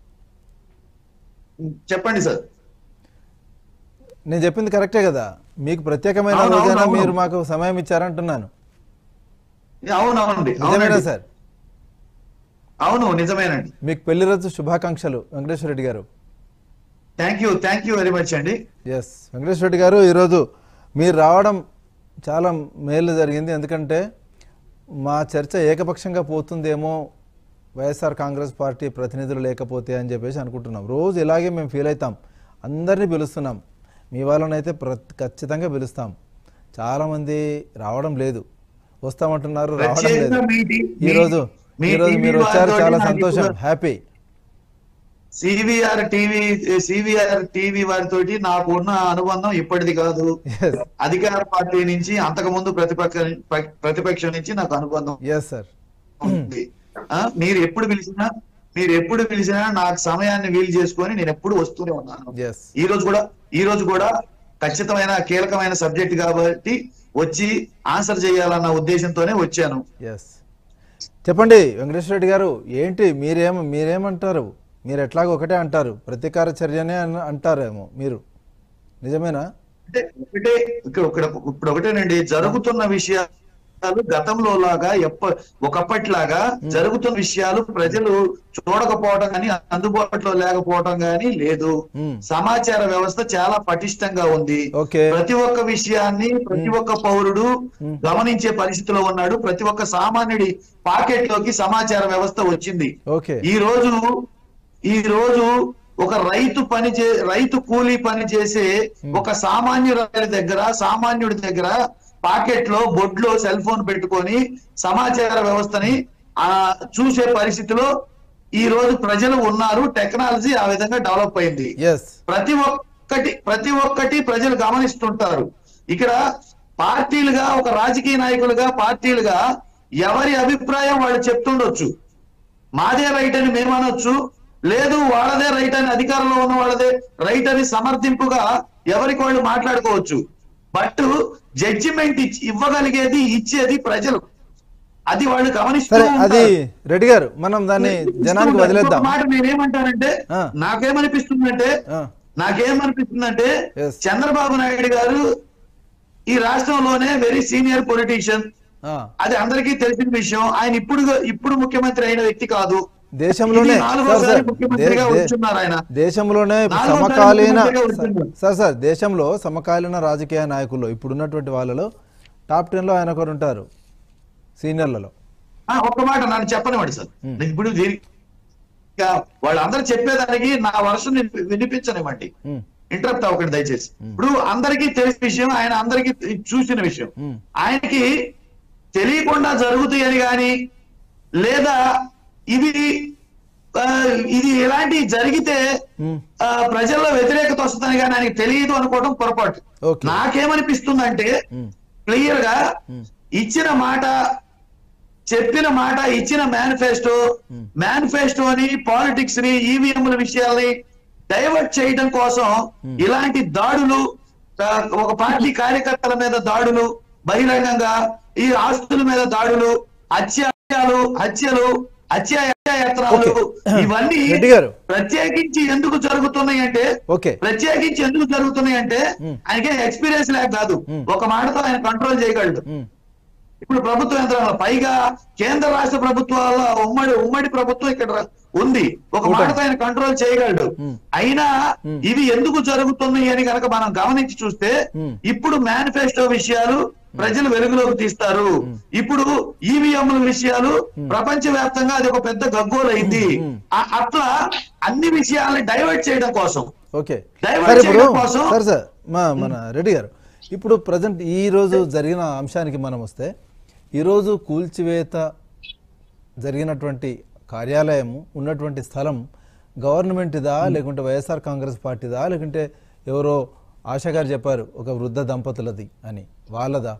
చెప్పండి సార్ నేను చెప్పింది కరెక్టే కదా మీకు ప్రత్యేకమైన అవును, అవును, రోజైనా అవును. మీరు మాకు సమయం ఇచ్చారంటున్నాను అవునవునండి నిజమేనా అవునండి సార్ అవును నిజమేనండి మీకు పెళ్లి రోజు శుభాకాంక్షలు వెంకటేశ్వర రెడ్డి గారు thank you thank you very much అండి ఎస్ వెంకటేశ్వర రెడ్డి గారు ఈరోజు మీరు రావడం చాలా మేలు జరిగింది ఎందుకంటే మా చర్చ ఏకపక్షంగా పోతుందేమో వైఎస్ఆర్ కాంగ్రెస్ పార్టీ ప్రతినిధులు లేకపోతే అని చెప్పేసి అనుకుంటున్నాం రోజు ఇలాగే మేము ఫీల్ అవుతాం అందరినీ పిలుస్తున్నాం మీ వాళ్ళనైతే ప్ర ఖచ్చితంగా పిలుస్తాం చాలామంది రావడం లేదు వస్తామంటున్నారు రావడం లేదు ప్రత్యేకంగా మీ టీ- ఈరోజు మీ ఈరోజు టీవీ మీరు వచ్చారు వాళ్ళతోటి చాలా నాకు సంతోషం ఇప్పుడు- happy CVR TV CVR TV వారితోటి నాకు ఉన్న అనుబంధం ఇప్పటిది కాదు ఎస్ అధికార పార్టీ నుంచి అంతకు ముందు ప్రతిపక్ష ప్ర- ప్రతిపక్షం నుంచి నాకు అనుబంధం ఎస్ సార్ ఉంది ఆ, మీరు ఎప్పుడు పిలిచినా మీరు ఎప్పుడు పిలిచినా నాకు సమయాన్ని వీలు చేసుకొని నేను ఎప్పుడు వస్తూనే ఉన్నాను ఎస్ ఈ రోజు కూడా ఈ రోజు కూడా ఖచ్చితమైన కీలకమైన సబ్జెక్ట్ కాబట్టి వచ్చి ఆన్సర్ చేయాలన్న ఉద్దేశంతోనే వచ్చాను ఎస్ చెప్పండి వెంకటేశ్వర రెడ్డి గారు ఏంటి మీరేం మీరేమంటారు మీరు ఎట్లాగో ఒకటే అంటారు ప్రతీకార చర్యనే అన్న- అంటారేమో మీరు నిజమేనా అంటే ఒకటే ఇక్కడ ఇక్కడ ఇప్పుడు ఒకటేనండి జరుగుతున్న విషయాలు గతంలో లాగా ఎప్ప ఒకప్పటిలాగా జరుగుతున్న విషయాలు ప్రజలు చూడకపోవడం కానీ అందుబాటులో లేకపోవడం కానీ లేదు మ్మ్. సమాచార వ్యవస్థ చాలా పటిష్టంగా ఉంది ఓకే ప్రతి ఒక్క విషయాన్ని ప్రతి ఒక్క పౌరుడు గమనించే పరిస్థితిలో ఉన్నాడు ప్రతి ఒక్క సామాన్యుడి పాకెట్ లోకి సమాచార వ్యవస్థ వచ్చింది ఓకే ఈ రోజు ఈ రోజు ఒక రైతు పని చే రైతు కూలీ పని చేసే ఒక సామాన్యుడి దగ్గర సామాన్యుడి దగ్గర పాకెట్ లో బొడ్లో సెల్ ఫోన్ పెట్టుకొని సమాచార వ్యవస్థని ఆ చూసే పరిస్థితిలో ఈ రోజు ప్రజలు ఉన్నారు టెక్నాలజీ ఆ విధంగా డెవలప్ అయింది ఎస్ ప్రతి ఒక్కటి ప్రతి ఒక్కటి ప్రజలు గమనిస్తుంటారు ఇక్కడ పార్టీలుగా ఒక రాజకీయ నాయకులుగా పార్టీలుగా ఎవరి అభిప్రాయం వాళ్ళు చెప్తుండొచ్చు మాదే రైట్ అని మేము అనొచ్చు లేదు వాళ్ళదే రైట్ అని అధికారంలో ఉన్న వాళ్ళదే రైట్ అని సమర్థింపుగా ఎవరికి వాళ్ళు మాట్లాడుకోవచ్చు బట్ జడ్జిమెంట్ ఇవ్వగలిగేది ఇచ్చేది ప్రజలు అది వాళ్ళు గమనిస్తూ సరే అది ఉంటారు. రెడ్డి గారు మనం దాన్ని జనానికి ఇంకొక వదిలేద్దాం మాట నేనేమంటానంటే ఆ. నాకేమనిపిస్తుందంటే ఆ, నాకేమనిపిస్తుందంటే Yes. చంద్రబాబు నాయుడు గారు ఈ రాష్ట్రంలోనే వెరీ సీనియర్ పొలిటీషియన్ ఆ. అది అందరికీ తెలిసిన విషయం ఆయన ఇప్పుడు ఇప్పుడు ముఖ్యమంత్రి అయిన వ్యక్తి కాదు దేశంలోనే ఇది నాలుగోసారి సార్, సార్, ముఖ్యమంత్రిగా దే- దే- వచ్చున్నారు ఆయన. దేశంలోనే నాలుగోసారి సమకాలీన ముఖ్యమంత్రిగా వచ్చున్నారు. సార్ సార్ దేశంలో సమకాలీన రాజకీయ నాయకుల్లో ఇప్పుడున్నటువంటి వాళ్ళలో టాప్ టెన్లో ఆయన ఒకరు ఉంటారు సీనియర్లలో ఆ, ఒక్క మాట నన్ను చెప్పనివ్వండి సార్ నేను ఇప్పుడు దీనికి ఇక వాళ్ళందరూ చెప్పేదానికి నా వర్షం వినిపించనివ్వండి ఉమ్, ఇంటరప్ట్ అవ్వకండి దయచేసి ఇప్పుడు అందరికీ తెలిసిన విషయం ఆయన అందరికీ చూసిన విషయం ఉమ్. ఆయనకి తెలియకుండా జరుగుతాయని గాని లేదా ఇవి ఆ, ఇది ఇలాంటి జరిగితే ఉమ్, ఆ, ప్రజల్లో వ్యతిరేకత వస్తుందని కానీ ఆయనకి తెలియదు అనుకోవడం పొరపాటు ఓకే. నాకేమనిపిస్తుందంటే ఉమ్, క్లియర్ గా ఉమ్. ఇచ్చిన మాట చెప్పిన మాట ఇచ్చిన మేనిఫెస్టో మేనిఫెస్టోని పాలిటిక్స్ ని ఈవీఎంల విషయాల్ని డైవర్ట్ చేయడం కోసం ఇలాంటి దాడులు ఆ, ఒక పార్టీ కార్యకర్తల మీద దాడులు బహిరంగంగా ఈ ఆస్తుల మీద దాడులు హత్యాలు హత్యలు హత్య హత్యాయత్నాలు ఓకే. ఇవన్నీ రెడ్డి గారు. ప్రత్యేకించి ఎందుకు జరుగుతున్నాయి అంటే ఓకే ప్రత్యేకించి ఎందుకు జరుగుతున్నాయి అంటే ఆయనకే ఎక్స్పీరియన్స్ లేక కాదు ఒక మాటతో ఆయన కంట్రోల్ చేయగలడు ఉమ్, ఇప్పుడు ప్రభుత్వ యంత్రాంగం పైగా కేంద్ర రాష్ట్ర ప్రభుత్వాల ఉమ్మడి ఉమ్మడి ప్రభుత్వం ఇక్కడ ఉంది ఒక మాటతో ఆయన కంట్రోల్ చేయగలడు అయినా ఇవి ఎందుకు జరుగుతున్నాయి అని కనుక మనం గమనించి చూస్తే Hmm. ఇప్పుడు మేనిఫెస్టో విషయాలు ప్రజలు వెలుగులోకి తీస్తారు ఇప్పుడు ఈవీఎంల విషయాలు ప్రపంచ వ్యాప్తంగా అది ఒక పెద్ద గగ్గోలైంది ఆ- అట్లా అన్ని విషయాల్ని డైవర్ట్ చేయడం కోసం ఓకే డైవర్ట్ సరే ఇప్పుడు చేయడం కోసం- సార్ సార్ మా మన రెడ్డి గారు ఇప్పుడు ప్రజెంట్ ఈ రోజు జరిగిన అంశానికి మనం వస్తే ఈరోజు కూల్చివేత జరిగినటువంటి కార్యాలయము ఉన్నటువంటి స్థలం గవర్నమెంట్దా లేకుంటే వైఎస్ఆర్ కాంగ్రెస్ పార్టీదా లేకుంటే ఎవరో ఆశా గారు చెప్పారు ఒక వృద్ధ దంపతులది అని వాళ్ళదా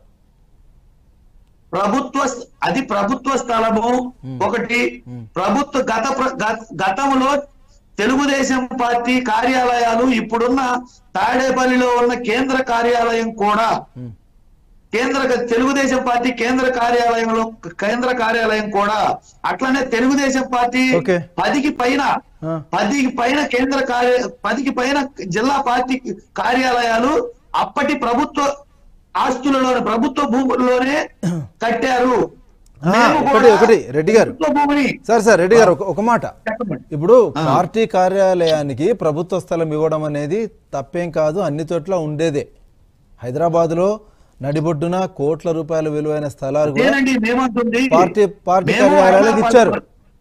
ప్రభుత్వ స్థ- అది ప్రభుత్వ స్థలము ఒకటి ప్రభుత్వ గత ప్ర- గత- గతంలో తెలుగుదేశం పార్టీ కార్యాలయాలు ఇప్పుడున్న తాడేపల్లిలో ఉన్న కేంద్ర కార్యాలయం కూడా ఉమ్, కేంద్ర తెలుగుదేశం పార్టీ కేంద్ర కార్యాలయంలో కేంద్ర కార్యాలయం కూడా అట్లనే తెలుగుదేశం పార్టీ ఓకే. పదికి పైన ఆ. పదికి పైన కేంద్ర కార్య పదికి పైన జిల్లా పార్టీ కార్యాలయాలు అప్పటి ప్రభుత్వ ఆస్తులలోనే ప్రభుత్వ భూముల్లోనే కట్టారు ఆ, మేము ఒకటి కూడా ఒకటి రెడ్డి గారు ప్రభుత్వ భూమిని సార్ సార్ రెడ్డి గారు ఒక- ఒక మాట చెప్పండి. ఇప్పుడు పార్టీ కార్యాలయానికి ప్రభుత్వ స్థలం ఇవ్వడం అనేది తప్పేం కాదు అన్ని చోట్ల ఉండేదే హైదరాబాద్లో నడిబొడ్డున కోట్ల రూపాయల విలువైన స్థలాలు కూడా అదేనండి మేమంటుంది పార్టీ పార్టీ మేము కార్యాలయాలకు ఇచ్చారు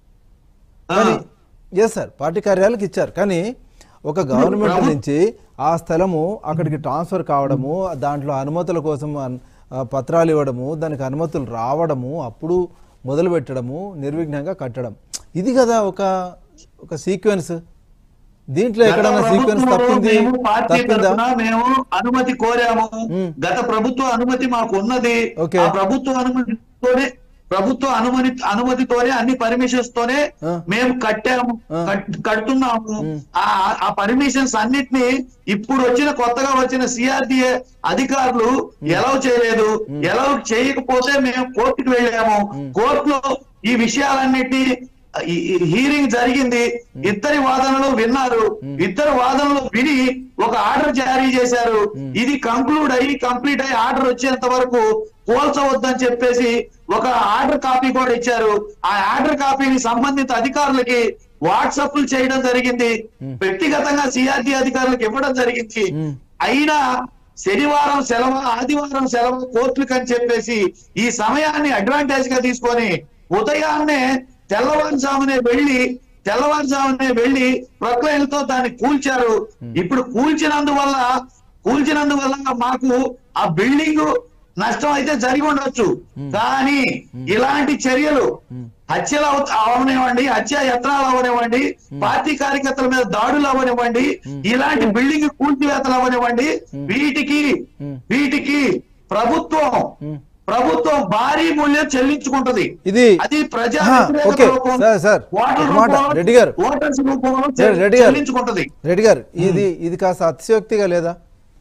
ఆ, కానీ ఎస్ సార్ పార్టీ కార్యాలయాలకు ఇచ్చారు కానీ ఒక గవర్నమెంట్ ప్రభు- నుంచి ఆ స్థలము అక్కడికి ట్రాన్స్ఫర్ కావడము దాంట్లో అనుమతుల కోసం అన్- ఆ పత్రాలు ఇవ్వడము దానికి అనుమతులు రావడము అప్పుడు మొదలు పెట్టడము నిర్విఘ్నంగా కట్టడం ఇది కదా ఒక ఒక సీక్వెన్స్ దీంట్లో గత ఎక్కడన్నా సీక్వెన్స్ ప్రభుత్వంలో తప్పింది మేము పార్టీ తప్పిందా తరఫున మేము అనుమతి కోరాము మ్మ్. గత ప్రభుత్వ అనుమతి మాకు ఉన్నది ఓకే. ఆ ప్రభుత్వ అనుమతితోనే ప్రభుత్వ అనుమతి అనుమతితోనే అన్ని పర్మిషన్స్ తోనే ఆ. మేము కట్టాము ఆ. కట్- కడుతున్నాము మ్మ్. ఆ ఆ పర్మిషన్స్ అన్నిటిని ఇప్పుడు వచ్చిన కొత్తగా వచ్చిన సిఆర్డిఏ అధికారులు ఎలవ్ చేయలేదు ఎలవ్ చేయకపోతే మేము కోర్టుకు వెళ్ళాము కోర్టులో ఈ విషయాలన్నిటి హీరింగ్ జరిగింది ఇద్దరి వాదనలు విన్నారు ఇద్దరు వాదనలు విని ఒక ఆర్డర్ జారీ చేశారు ఇది కంక్లూడ్ అయ్యి కంప్లీట్ అయ్యి ఆర్డర్ వచ్చేంత వరకు పోల్చవద్దని చెప్పేసి ఒక ఆర్డర్ కాపీ కూడా ఇచ్చారు ఆ ఆర్డర్ కాపీని సంబంధిత అధికారులకి వాట్సాప్లు చేయడం జరిగింది వ్యక్తిగతంగా సిఆర్టీ అధికారులకు ఇవ్వడం జరిగింది మ్మ్. అయినా శనివారం సెలవు ఆదివారం సెలవు కోర్టులకు అని చెప్పేసి ఈ సమయాన్ని అడ్వాంటేజ్ గా తీసుకొని ఉదయాన్నే తెల్లవారుజామునే వెళ్ళి తెల్లవారుజామునే వెళ్ళి ప్రొక్లైన్లతో దాన్ని కూల్చారు ఇప్పుడు కూల్చినందువల్ల కూల్చినందువల్ల మాకు ఆ బిల్డింగ్ నష్టం అయితే జరిగి ఉండొచ్చు కానీ ఇలాంటి చర్యలు హత్యలు అవ- అవనివ్వండి హత్య యత్నాలు అవనివ్వండి పార్టీ కార్యకర్తల మీద దాడులు అవనివ్వండి ఇలాంటి బిల్డింగ్ కూల్చివేతలు అవనివ్వండి వీటికి వీటికి ప్రభుత్వం ప్రభుత్వం భారీ మూల్యం చెల్లించుకుంటది ఇది అది ప్రజా ఆహా, వ్యతిరేకత ఓకే. రూపం- సార్, సార్, ఓటర్ ఒక మాట, రూపంలో- రెడ్డి గారు. ఓటర్స్ రూపంలో రెడ్డి చెల్- రెడ్డి గారు చెల్లించుకుంటది రెడ్డి గారు ఇది ఇది కాస్త అతిశయోక్తిగా లేదా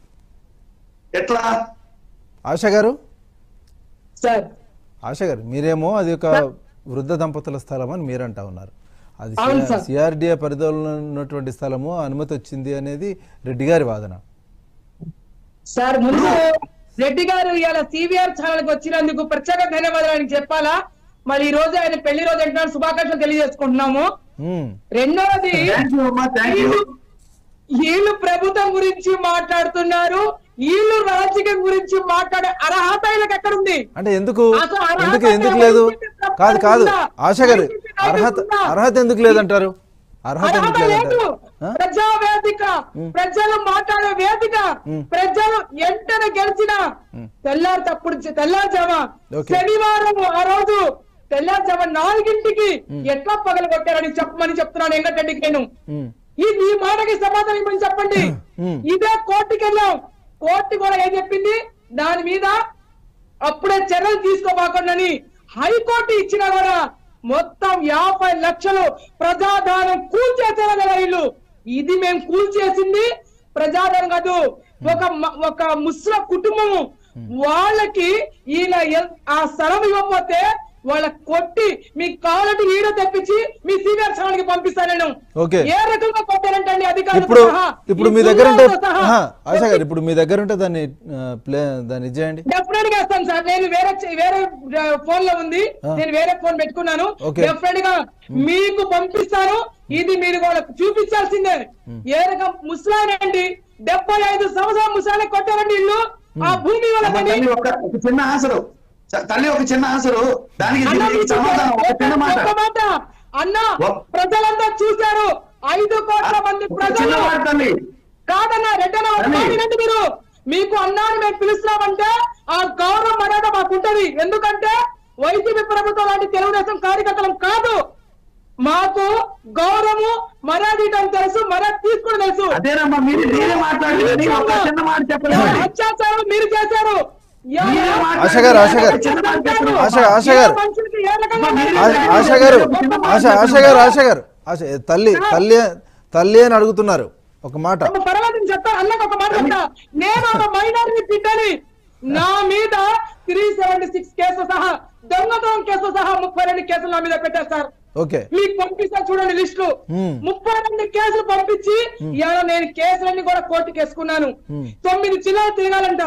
ఎట్లా ఆశ గారు సార్ ఆశ గారు మీరేమో అది ఒక వృద్ధ దంపతుల స్థలం అని మీరంటా ఉన్నారు అది అవును సార్. సిఆర్డిఏ పరిధిలో ఉన్నటువంటి స్థలము అనుమతి వచ్చింది అనేది రెడ్డి గారి వాదన సార్ ముందు రెడ్డి గారు ఇవాళ సివిఆర్ ఛానల్ కి వచ్చినందుకు ప్రత్యేక ధన్యవాదాలు ఆయనకి చెప్పాలా మరి ఈ రోజు ఆయన పెళ్లి రోజు అంటున్నాను శుభాకాంక్షలు తెలియజేసుకుంటున్నాము ఉమ్, రెండవది థ్యాంక్ యూ అమ్మా థ్యాంక్ యూ వీళ్ళు- వీళ్ళు ప్రభుత్వం గురించి మాట్లాడుతున్నారు వీళ్ళు రాజకీయం గురించి మాట్లాడే అర్హత వీళ్ళకి ఎక్కడుంది అంటే ఎందుకు అసలు అర్హత ఎందుకు ఎందుకు అంటే లేదు వైసీపీ ప్రభుత్వం కాదు కాదు ఉందా? ఆశ గారు వైసీపీ నాయకులు అర్హత ఉందా? అర్హత ఎందుకు లేదంటారు అర్హత అర్హత ఎందుకు లేదు లేదంటారు ఆ? ప్రజా వేదిక ప్రజలు మాట్లాడే వేదిక ప్రజలు ఎంటనే గెలిచిన తెల్లారి తప్పుడు తెల్లారుజామా ఓకే. శనివారం ఆ రోజు తెల్లారుజామా నాలుగింటికి ఎట్లా పగల కొట్టారని చెప్పమని చెప్తున్నాను వెంకటరెడ్డికి నేను ఉమ్, ఈ ఈ మాటకి సమాధానం ఇవ్వమని చెప్పండి ఉమ్. ఇదే కోర్టుకి వెళ్ళాం కోర్టు కూడా ఏం చెప్పింది దాని మీద అప్పుడే చర్యలు తీసుకోబాకండి హైకోర్టు ఇచ్చినా కూడా మొత్తం యాభై లక్షలు ప్రజాదానం కూల్చేసారు కదా వీళ్ళు ఇది మేము కూల్చేసింది ప్రజాదానం కాదు ఒక మ- ఒక ముస్లిం కుటుంబము వాళ్ళకి ఈయన ఎల్- ఆ స్థలం ఇవ్వకపోతే వాళ్ళ కొట్టి మీకు కావాలంటే వీడియో తెప్పించి మీ సీనియర్ ఛానల్కి పంపిస్తాను నేను ఓకే. ఏ రకంగా కొట్టారంటే అండి అధికారులతో ఇప్పుడు సహా, ఇప్పుడు ఈ మీ దగ్గర ఉంటే పుల్లాలతో సహా. ఆహా, ఆశ గారు ఇప్పుడు మీ దగ్గర ఉంటే దాన్ని ఆ, ప్లే దాన్ని ఇది చేయండి డెఫినెట్ గా ఇస్తాను సార్ నేను వేరే చే- వేరే ఫోన్ లో ఉంది ఆ. నేను వేరే ఫోన్ పెట్టుకున్నాను ఓకే. డెఫినెట్ గా మీకు పంపిస్తాను ఇది మీరు వాళ్ళకు చూపించాల్సిందే ఏ రకం ముసలాయన అండి డెబ్బై ఐదు సంవత్సరాల ముసలాయన కొట్టారండి ఇల్లు ఆ భూమి అమ్మ, వాళ్ళకండి తల్లి ఒక ఒక చిన్న ఆన్సరు చ- తల్లి ఒక చిన్న ఆన్సరు దానికి అన్న, దీనికి మీకు సమాధానం ఒక చిన్న మాట ఒక్క మాట అన్న ఒ- ప్రజలంతా చూశారు ఐదు కోట్ల మంది ఒక చిన్న ప్రజలు మాట తల్లి కాదన్నా రెడ్డన్న ఒక అన్నీ. మాట వినండి మీరు మీకు అన్నాన్ని మేము పిలుస్తున్నామంటే ఆ గౌరవ మర్యాద మాకు ఉంటది ఎందుకంటే వైసీపీ ప్రభుత్వం లాంటి తెలుగుదేశం కార్యకర్తలం కాదు మాకు గౌరవము మర్యాద ఇవ్వడం తెలుసు మర్యాద తీసుకోవడం తెలుసు అదేనమ్మా మీరు మీరే మాట్లాడండి ఒక చిన్న మాట చెప్పలేదు అత్యాచారం మీరు చేశారు ఏ- మీరే ఆశ గారు, ఆశ గారు. చిన్న మాట చెప్పండి. ఆశ ఆశ గారు ఏ మనుషులకి ఏ రకంగా ఆ- ఆశ గారు ఆశ ఆశ గారు ఆశ గారు ఆశ తల్లి తల్లి తల్లి అని అడుగుతున్నారు ఒక మాట ఒక పర్వాలేదు చెప్తా అన్నకు ఒక మాట చెప్తా నేను ఒక మైనారిటీ బిడ్డని నా మీద త్రీ సెవెంటీ సిక్స్ కేసు సహా దొంగతనం కేసు సహా ముప్పై రెండు కేసులు నా మీద పెట్టారు సార్ ఓకే మీకు పంపిస్తా చూడండి లిస్టు Hmm. ముప్పై రెండు కేసులు పంపించి ఇవాళ నేను కేసులన్నీ కూడా కోర్టుకు వేసుకున్నాను తొమ్మిది జిల్లాలు తిరగాలంట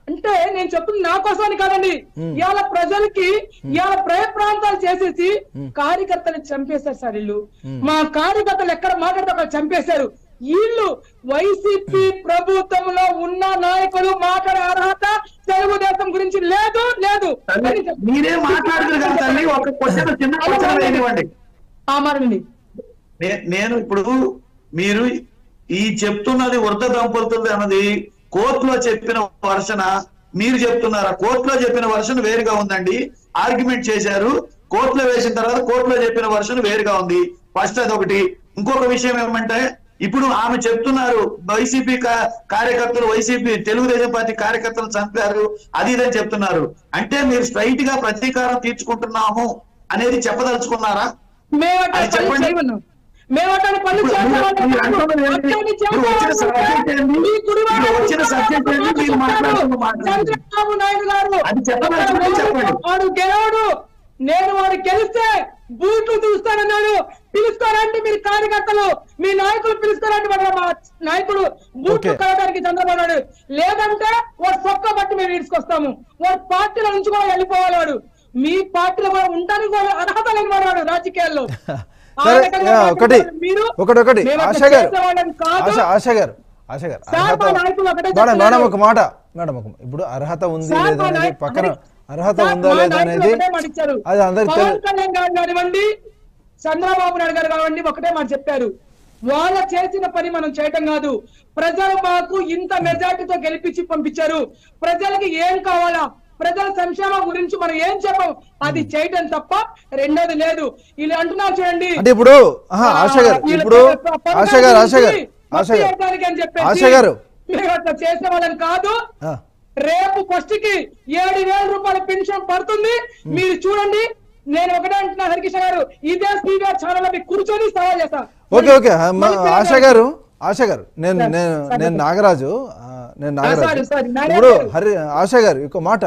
అంటే నేను చెప్తుంది నా కోసమని కాదండి ఇవాళ ప్రజలకి ఇవాళ ప్రయ ప్రాంతాలు చేసేసి కార్యకర్తలు చంపేశారు సార్ వీళ్ళు మా కార్యకర్తలు ఎక్కడ మాట్లాడితే అక్కడ చంపేశారు వీళ్ళు వైసీపీ ప్రభుత్వంలో ఉన్న నాయకులు మాట్లాడే అర్హత తెలుగుదేశం గురించి లేదు లేదు అని చెప్- మీరే మాట్లాడుతున్నారు కదా తల్లి ఒక క్వశ్చన్ చిన్న క్వశ్చన్ వేయనివ్వండి ఆ మారండి నే- నేను ఇప్పుడు మీరు ఈ చెప్తున్నది వృద్ధ దంపతులది అన్నది కోర్టులో చెప్పిన వర్షన మీరు చెప్తున్నారా కోర్టులో చెప్పిన వర్షన్ వేరుగా ఉందండి ఆర్గ్యుమెంట్ చేశారు కోర్టులో వేసిన తర్వాత కోర్టులో చెప్పిన వర్షన్ వేరుగా ఉంది ఫస్ట్ అది ఒకటి ఇంకొక విషయం ఏమంటే ఇప్పుడు ఆమె చెప్తున్నారు వైసీపీ కా- కార్యకర్తలు వైసీపీ తెలుగుదేశం పార్టీ కార్యకర్తలు చంపారు అది ఇదని చెప్తున్నారు అంటే మీరు స్ట్రైట్ గా ప్రతీకారం తీర్చుకుంటున్నాము అనేది చెప్పదలుచుకున్నారా మేము అట్లా అది పనులు చెప్పండి. చేయమన్నాం మేము అట్లా పనులు ఇప్పుడు చేసేవాళ్ళం మీరు కాదు. అంటున్నది ఏంటి? అట్లని ఇప్పుడు వచ్చిన చేసేవాళ్ళం subject ఏంటి? ఈ గుడివాడ ఇప్పుడు వచ్చిన subject ఏంటి? మీరు మాట్లాడుతున్న మాట ఏంటి? చంద్రబాబు నాయుడు గారు అది చెప్పదలుచుకుంటే అక్కడ చెప్పండి. వాడు గెలవడు నేను వాడు గెలిస్తే బూట్లు చూస్తానన్నాడు పిలుస్తారంటే మీరు కార్యకర్తలు మీ నాయకులు పిలుస్తారంటే వాడు మా నాయకుడు బూట్లు Okay. కలవడానికి చంద్రబాబు నాయుడు లేదంటే వాడు సొక్క బట్టి మేము తీసుకొస్తాము వాడు పార్టీల నుంచి కూడా వెళ్ళిపోవాలి వాడు మీ పార్టీలో కూడా ఉండడానికి కూడా అర్హత లేని వాడు వాడు రాజకీయాల్లో ఆ సరే రకంగా యా, ఒకటి మాట్లాడుతున్నారు మీరు ఒకటి ఒకటి మేము అట్లా ఆశ గారు చేసేవాళ్ళం కాదు. ఆశ ఆశ గారు ఆశ గారు సార్, అర్హత మా నాయకులు ఒకటే మేడం మేడం చెప్తున్నారు. ఒక మాట మేడం ఒక ఇప్పుడు అర్హత ఉంది సార్, లేదా మా అనేది నాయ- పక్కన ఒకటి- అర్హత సార్, ఉందా మా లేదా నాయకులు అనేది ఒకటే మాట ఇచ్చారు. అది అందరికి పవన్ తెలుసు కళ్యాణ్ గారు కానివ్వండి చంద్రబాబు నాయుడు గారు కానివ్వండి ఒకటే మాట చెప్పారు వాళ్ళ చేసిన పని మనం చేయటం కాదు ప్రజలు మాకు ఇంత మెజార్టీతో గెలిపించి పంపించారు ప్రజలకి ఏం కావాలా ప్రజల సంక్షేమం గురించి మనం ఏం చెప్పాం అది చేయటం తప్ప రెండోది లేదు వీళ్ళు అంటున్నారు చూడండి అంటే ఇప్పుడు ఆహా, ఆశ గారు వీళ్ళ ఇప్పుడు పవన్ ఆశ గారు ఆశ గారు గురించి ఆశ మట్టి గారు వేయడానికి అని చెప్పేసి ఆశ గారు మీరు అట్లా చేసే వాళ్ళని కాదు ఆ, రేపు ఫస్ట్ కి ఏడు వేల రూపాయల పెన్షన్ పడుతుంది మీరు చూడండి నేను ఒకటే అంటున్నా హరికృష్ణ గారు ఇదే శ్రీగారు ఛానల్ మీకు కూర్చొని సవాల్ చేస్తా ఓకే ఓకే ఆ, మా- మరి పేరు- ఆశ గారు ఆశ గారు నేను సార్, నేను సార్, నేను సార్. నాగరాజు ఆ, నేను సారీ, నాగరాజు సారీ, నాగరాజు ఇప్పుడు గారు. హరి ఆశ గారు ఒక మాట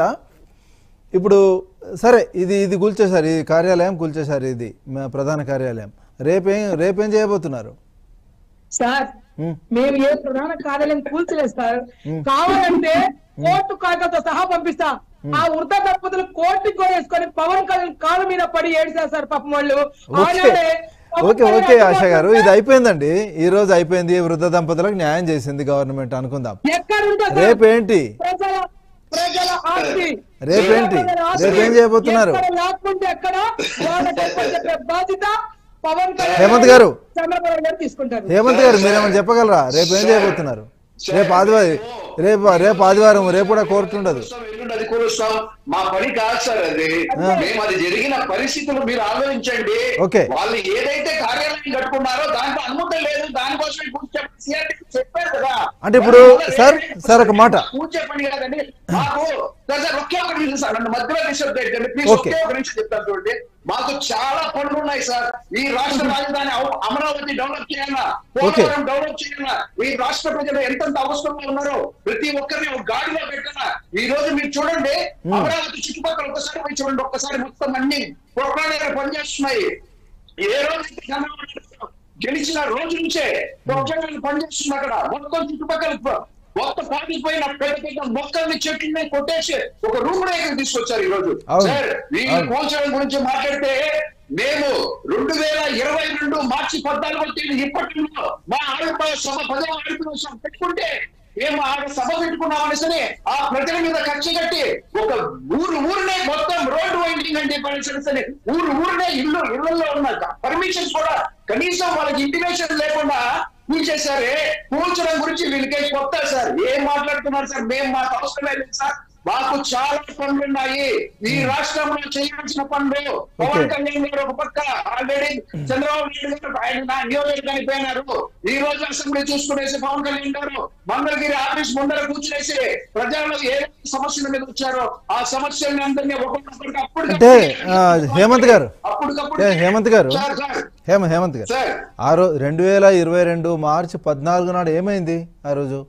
ఇప్పుడు సరే ఇది ఇది కూల్చేశారు ఈ కార్యాలయం కూల్చేశారు ఇది మా ప్రధాన కార్యాలయం రేపేం రేపేం చేయబోతున్నారు సార్ ఉమ్. మేము ఏ ప్రధాన కార్యాలయం కూల్చలేదు సార్ కావాలంటే కోర్టు కాగితంతో సహా పంపిస్తా ఆ వృద్ధ దంపతులు కోర్టుకి కూడా వేసుకొని పవన్ కళ్యాణ్ కాళ్ళ మీద పడి ఏడిశారు సార్ పాపం వాళ్ళు ఓకే ఆనాడే పవన్ ఓకే కళ్యాణ్ ఓకే ఆశ అడ్డుకోకుండా గారు ఇది అయిపోయిందండి ఈ రోజు అయిపోయింది వృద్ధ దంపతులకు న్యాయం చేసింది గవర్నమెంట్ అనుకుందాం ఎక్కడుంటే సార్ రేపేంటి ప్రజల ప్రజల ఆస్తి రేపేంటి? ప్రజల ఆస్తి రేపేం చేయబోతున్నారు? ఎక్కడ లాక్కుంటే ఎక్కడ వాళ్ళకి ఎక్కువ చెప్పే బాధ్యత పవన్ కళ్యాణ్ హేమంత్ గారు. చంద్రబాబు గారు తీసుకుంటారు హేమంత్ గారు మీరేమైనా చెప్పగలరా రేపు ఏం చేయబోతున్నారు రేపు ఆదివారం రేపు రేపు ఆదివారం రేపు కూడా కోర్టు ఉండదు కూలుస్తాం, ఎల్లుండి అది కూలుస్తాం మా పని కాదు సార్ అది మేము అది జరిగిన పరిస్థితులు మీరు ఆలోచించండి ఓకే. వాళ్ళు ఏదైతే కార్యాలయం కట్టుకున్నారో దాంట్లో అనుమతి లేదు దానికోసం పూజ చెప్ప- CRT చెప్పారు కదా అంటే ఇప్పుడు సార్, సార్ ఒక మాట. పూజ చెప్పండి కదండి మాకు సార్, సార్, ఒకే ఒక నిమిషం సార్ నన్ను మధ్యలో డిస్టర్బ్ చేయకండి ప్లీజ్ ఓకే. ఒకే ఒక నిమిషం చెప్తాను చూడండి మాకు చాలా పనులు ఉన్నాయి సార్ ఈ రాష్ట్ర రాజధాని అవ- అమరావతి డెవలప్ చేయాలా ఓకే. పోలవరం డెవలప్ చేయాలా ఈ రాష్ట్ర ప్రజలు ఎంతెంత అవసరంలో ఉన్నారో ప్రతి ఒక్కరిని ఒక గాడిలో పెట్టాలా ఈ రోజు మీరు చూడండి అమరావతి చుట్టుపక్కల ఒక్కసారి పోయి చూడండి ఒక్కసారి మొత్తం అన్ని ప్రొక్లాడర్లు పనిచేస్తున్నాయి ఏ రోజు అయితే చంద్రబాబు నాయుడు గెలిచిన రోజు నుంచే ప్రొక్లాడర్లు పనిచేస్తుంది అక్కడ మొత్తం చుట్టుపక్కల ప- మొత్తం పాటిపోయిన పెద్ద పెద్ద మొక్కల్ని చెట్లని కొట్టేసి ఒక రూమ్ ఇక్కడ తీసుకొచ్చారు ఈ రోజు అవును. సార్ ఈ అవును. పోల్చడం గురించి మాట్లాడితే మేము రెండు వేల ఇరవై రెండు మార్చి పద్నాలుగో తేదీ ఇప్పట్లో మా ఆడపడ సభ పదవ ఆడపడ సభ పెట్టుకుంటే మేము ఆడ సభ పెట్టుకున్నామని సరే ఆ ప్రజల మీద కక్ష కట్టి ఒక ఊరు ఊరినే మొత్తం రోడ్డు వైండింగ్ అంటే పని సరే ఊరు ఊరినే ఇల్లు ఇళ్లలో ఉన్న పర్మిషన్స్ కూడా కనీసం వాళ్ళకి ఇంటిమేషన్ లేకుండా కూల్చేశారే కూల్చడం గురించి వీళ్ళకి కొత్త సార్ ఏం మాట్లాడుతున్నారు సార్ మేము మాకు అవసరం లేదు సార్ మాకు చాలా పనులు ఉన్నాయి ఈ రాష్ట్రంలో చేయాల్సిన పనులు పవన్ కళ్యాణ్ గారు ఒక పక్క ఆల్రెడీ చంద్రబాబు నాయుడు గారు ఆయన నా నియోజకవర్గానికి పోయినారు ఈ రోజు అసెంబ్లీ చూసుకునేసి పవన్ కళ్యాణ్ గారు మంగళగిరి ఆఫీస్ ముందర కూర్చునేసి ప్రజల్లో ఏ సమస్యల మీద వచ్చారో ఆ సమస్యల్ని అందరినీ ఒక్కొక్కరికి అప్పుడు అంటే, ఆ, హేమంత్ గారు. అప్పటికప్పుడు ఏ, హేమంత్ గారు. సార్ సార్ హేమ హేమంత్ గారు సార్ ఆ రోజు రెండు వేల ఇరవై రెండు మార్చి పద్నాలుగు నాడు ఏమైంది ఆ రోజు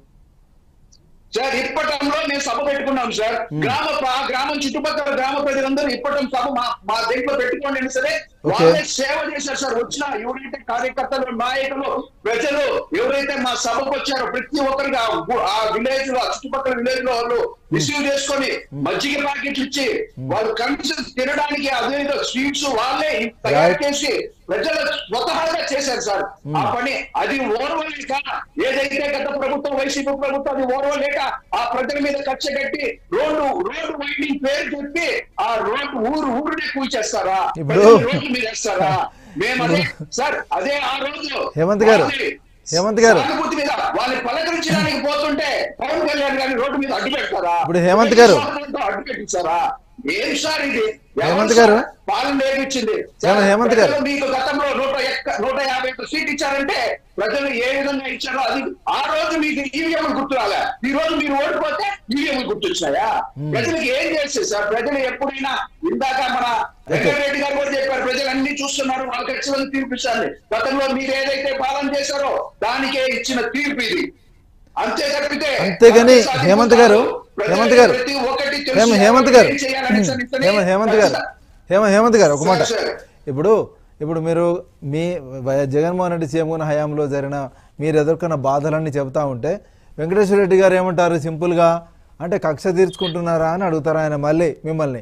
సార్ ఇప్పటంలో మేము సభ పెట్టుకున్నాం సార్ గ్రామ ప్ర- గ్రామం చుట్టుపక్కల గ్రామ ప్రజలందరూ ఇప్పటం సభ మా మా దీంట్లో పెట్టుకోండి అయినా సరే ఓకే. వాళ్ళే సేవ చేశారు సార్ వచ్చిన ఎవరైతే కార్యకర్తలు నాయకులు ప్రజలు ఎవరైతే మా సభకు వచ్చారో ప్రతి ఒక్కరికి ఆ గు- ఆ విలేజ్ లో ఆ చుట్టుపక్కల విలేజ్ లో వాళ్ళు రిసీవ్ చేసుకొని మజ్జిగ ప్యాకెట్లు ఇచ్చి వాళ్ళు కనీసం తినడానికి అదేదో స్వీట్స్ వాళ్ళే తయారు Right. చేసి ప్రజలు స్వతహాగా చేశారు సార్ ఆ పని అది ఓర్వలేక ఏదైతే గత ప్రభుత్వం వైసీపీ ప్రభుత్వం అది ఓర్వలేక ఆ ప్రజల మీద కచ్చ కట్టి రోడ్డు రోడ్డు వైండింగ్ పేరు చెప్పి ఆ రోడ్డు ఊరు ఊరునే కూల్చేస్తారా ఇప్పుడు- ప్రజలు రోడ్డు మీద వేస్తారా మేము అదే సార్ అదే ఆ రోజు హేమంత్ గారు, వాళ్ళని హేమంత్ గారు. సానుభూతి మీద వాళ్ళని పలకరించడానికి పోతుంటే పవన్ కళ్యాణ్ గారిని రోడ్డు మీద అడ్డు పెడతారా ఇప్పుడు హేమంత్ గారు. అడ్డు పెట్టించారా ఏం సార్ ఇది హేమంత్ ఎవరు గారు. సార్ పాలన నేర్పించింది ఏమ- హేమంత్ గారు. ప్రజలు మీకు గతంలో నూట ఎక్క నూట యాభై ఒక్క సీట్ ఇచ్చారంటే ప్రజలు ఏ విధంగా ఇచ్చారో అది ఆ రోజు మీకు ఈవీఎం గుర్తు రాలే ఈ రోజు మీరు ఓడిపోతే ఈవీఎం గుర్తొచ్చాయా ప్రజలకు ఏం చేస్తే సార్ ప్రజలు ఎప్పుడైనా ఇందాక మన వెంకటరెడ్డి గారు కూడా చెప్పారు ప్రజలు అన్ని చూస్తున్నారు వాళ్ళకి ఖచ్చితంగా తీర్పిస్తారు గతంలో మీరు ఏదైతే పాలన చేశారో దానికే ఇచ్చిన తీర్పు ఇది అంతే తప్పితే అంతేగాని ప్రజలు హేమంత్ గారు, ప్రజలు హేమంత్ గారు, ప్రతి ఒక్కటి తెలుసు. హేమ హేమంత్ గారు ఏం చేయాలని సరిగ్గా హేమ హేమంత్ గారు హేమ హేమంత్ గారు ఒక మాట సరే, సరే. ఇప్పుడు ఇప్పుడు మీరు మీ వై- జగన్మోహన్ రెడ్డి సీఎం ఉన్న హయాంలో జరిగిన మీరు ఎదుర్కొన్న బాధలన్నీ చెబుతా ఉంటే వెంకటేశ్వర రెడ్డి గారు ఏమంటారు సింపుల్గా అంటే కక్ష తీర్చుకుంటున్నారా అని అడుగుతారు ఆయన మళ్ళీ మిమ్మల్ని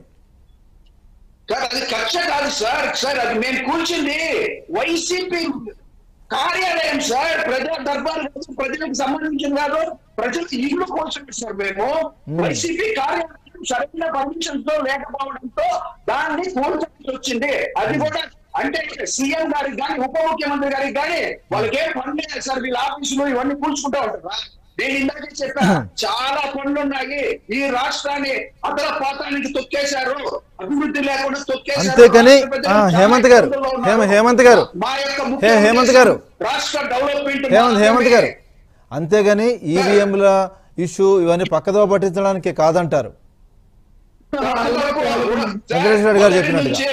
సార్ అది కక్ష కాదు సార్ సార్ అది మేము కూర్చుంది వైసీపీ కార్యాలయం సార్ ప్రజా దర్బార్ కాదు, ప్రజలకు సంబంధించిన కాదు ప్రజలకు ఇల్లు కూర్చుంది సార్ మేము వైసీపీ కార్యాలయం సరైన పర్మిషన్స్ తో లేకపోవడంతో దాన్ని కూల్చాల్సి వచ్చింది అది కూడా అంటే సీఎం గారికి కానీ ఉప ముఖ్యమంత్రి గారికి కానీ వాళ్ళకి ఏం పని లేదు సార్ వీళ్ళ ఆఫీసులు ఇవన్నీ కూల్చుకుంటా ఉంటారా నేను ఇందాకే చెప్పా చాలా పనులు ఉన్నాయి ఈ రాష్ట్రాన్ని అదల పాతానికి తొక్కేశారు అభివృద్ధి లేకుండా తొక్కేశారు అంతేకాని, రాష్ట్ర ప్రజలు ఆ, చాలా హేమంత్ గారు, ఇబ్బందుల్లో ఉన్నారు. హేమ- హేమంత్ గారు. మా యొక్క హే- ముఖ్య హేమంత్ ఉద్దేశం గారు. రాష్ట్ర డెవలప్మెంట్ హేమంత్ హేమంత్ గారు మాత్రమే. అంతేగాని ఈవీఎంల ఇష్యూ ఇవన్నీ పక్కదో పట్టించడానికి కాదంటారు వెంకటేశ్వర రెడ్డి గారు మొదటి చెప్పినట్టుగా. నుంచే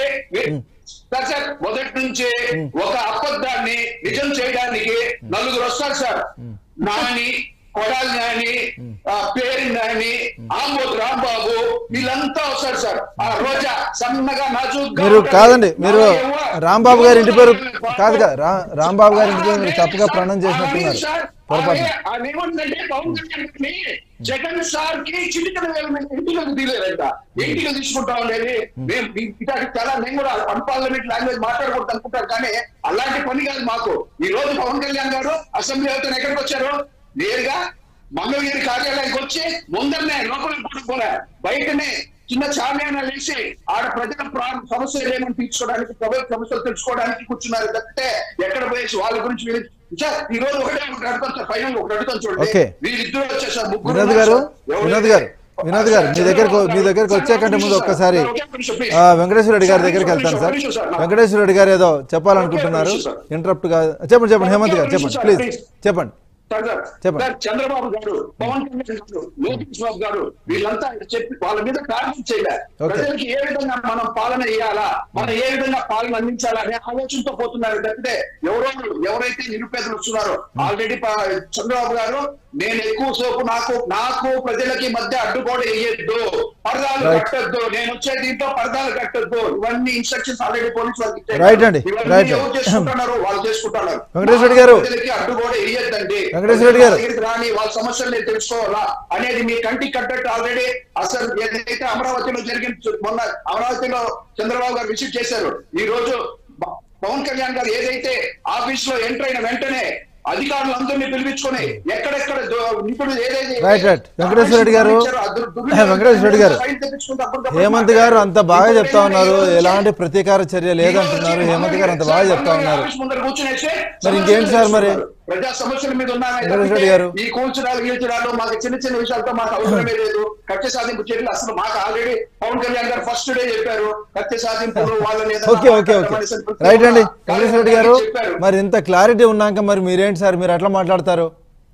సార్ సార్ మొదటి నుంచే ఒక అబద్ధాన్ని నిజం చేయడానికి నలుగురు వస్తారు సార్ నాని కొడాలి నాని ఆ, పేరు నాని ఆంబోత్ రాంబాబు వీళ్ళంతా వస్తారు సార్ ఆ రోజా సన్నగా నాజూగ్గా మీరు ఉంటారు. కాదండి మీరు ఆ ఎవ- రాంబాబు గారి ఇంటి పేరు కాదుగా రా- రాంబాబు గారి ఇంటి పేరు మీరు తప్పుగా ప్రణం చేసినట్టున్నారు పొరపాటు ఏమంటుందంటే పవన్ కళ్యాణ్ గారిని జగన్ సార్ కి చిటికల వేల మీద ఇంటికి తీయలేదంట ఇంటికి తీసుకుంటా ఉండేది మేము ఈ- ఇటాకి చాలా నేను కూడా అన్పార్లమెంట్ లాంగ్వేజ్ మాట్లాడకూడదు అనుకుంటారు కానీ అలాంటి పని కాదు మాకు ఈ రోజు పవన్ కళ్యాణ్ గారు అసెంబ్లీ అవుతాను ఎక్కడికి వచ్చారు నేరుగా మంగళగిరి కార్యాలయానికి వచ్చి ముందరనే లోపలికి పడుకోలే బయటనే చిన్న చామ్యాన లేచి ఆడ ప్రజల ప్రా- సమస్యలు ఏమని తీర్చుకోవడానికి ప్రభుత్వ సమస్యలు తెలుసుకోవడానికి కూర్చున్నారు తప్పితే ఎక్కడ పోయేసి వాళ్ళ గురించి వీళ్ళు- సార్ ఈ రోజు ఒకటే ఒకటి అడుగుతాం సార్ ఫైనల్ ఒకటి అడుగుతాం చూడండి ఓకే. వీళ్ళిద్దరు వచ్చేసారు ముగ్గురు వినోద్ గారు వినోద్ గారు వినోద్ గారు మీ దగ్గరకు మీ దగ్గరకు వచ్చే కంటే ముందు ఒక్కసారి ఆ, వెంకటేశ్వర రెడ్డి గారి దగ్గరికి వెళ్తాను సార్ వెంకటేశ్వర రెడ్డి గారు ఏదో చెప్పాలనుకుంటున్నారు ఇంటరప్ట్ గా చెప్పండి చెప్పండి హేమంత్ గారు చెప్పండి ప్లీజ్ చెప్పండి సార్ సార్, చెప్పండి. సార్ చంద్రబాబు గారు పవన్ కళ్యాణ్ గారు లోకేష్ బాబు గారు వీళ్ళంతా చెప్పి వాళ్ళ మీద టార్గెట్ చేయలే ఓకే. ప్రజలకి ఏ విధంగా మనం పాలన చేయాలా మనం ఏ విధంగా పాలన అందించాలా అనే ఆలోచనతో పోతున్నారు తప్పితే ఎవరో ఎవరైతే నిరుపేదలు వస్తున్నారో ఆల్రెడీ చంద్రబాబు గారు నేను ఎక్కువ సోపు నాకు నాకు ప్రజలకి మధ్య అడ్డుగోడ వేయొద్దు పరదాలు Right. కట్టొద్దు నేను వచ్చే దీంట్లో పరదాలు కట్టొద్దు ఇవన్నీ ఇన్స్ట్రక్షన్స్ ఆల్రెడీ పోలీసు వాళ్ళకి ఇచ్చారు. Right అండి. ఇవన్నీ Right. ఎవరు చేసుకుంటున్నారు వాళ్ళు చేసుకుంటున్నారు వెంకటేశ్వర రెడ్డి గారు. ప్రజలకి అడ్డుగోడ వేయొద్దండి వెంకటేశ్వర రెడ్డి గారు. దగ్గరికి రాని వాళ్ళ సమస్యలు నేను తెలుసుకోవాలా అనేది మీ కంటికి కట్టట్టు ఆల్రెడీ అసలు ఏదైతే అమరావతిలో జరిగిన మొన్న అమరావతిలో చంద్రబాబు గారు విజిట్ చేశారు ఈ రోజు ప- పవన్ కళ్యాణ్ గారు ఏదైతే ఆఫీస్ లో ఎంటర్ అయిన వెంటనే అధికారులందరినీ పిలిపించుకొని ఎక్కడెక్కడ దో- నిపుణులు ఏదైతే Right, right. వెంకటేశ్వర రెడ్డి గారు. ఇచ్చారో ఆ దు- దుర్వినియోగం వెంకటేశ్వర రెడ్డి గారు. ఫైల్ తెప్పించుకుంటే అప్పటికప్పుడు హేమంత్ గారు అంత బాగా చెప్తా ఉన్నారు ఎలాంటి ప్రతీకార చర్య లేదంటున్నారు హేమంత్ గారు అంత బాగా చెప్తా ఉన్నారు ఆఫీస్ ముందర కూర్చునేసి మరి ఇంకేంటి సార్ మరి? ప్రజా సమస్యల మీద వెంకటేశ్వర రెడ్డి ఉన్నాయి గారు. ఈ కూల్చడాలు గీల్చడాలు మాకు చిన్న చిన్న విషయాలతో మాకు అవసరమే లేదు కక్ష సాధింపు చర్యలు అసలు మాకు ఆల్రెడీ పవన్ కళ్యాణ్ గారు ఫస్ట్ డే చెప్పారు కక్ష సాధింపులు వాళ్ళని ఏదైనా ఓకే ఓకే ఓకే మాట్లాడమని ప్రతి రైట్ అండి ఒక్క వెంకటేశ్వర రెడ్డి గారు చెప్పారు. మరి ఇంత క్లారిటీ ఉన్నాక మరి మీరేంటి సార్ మీరు ఎట్లా మాట్లాడతారు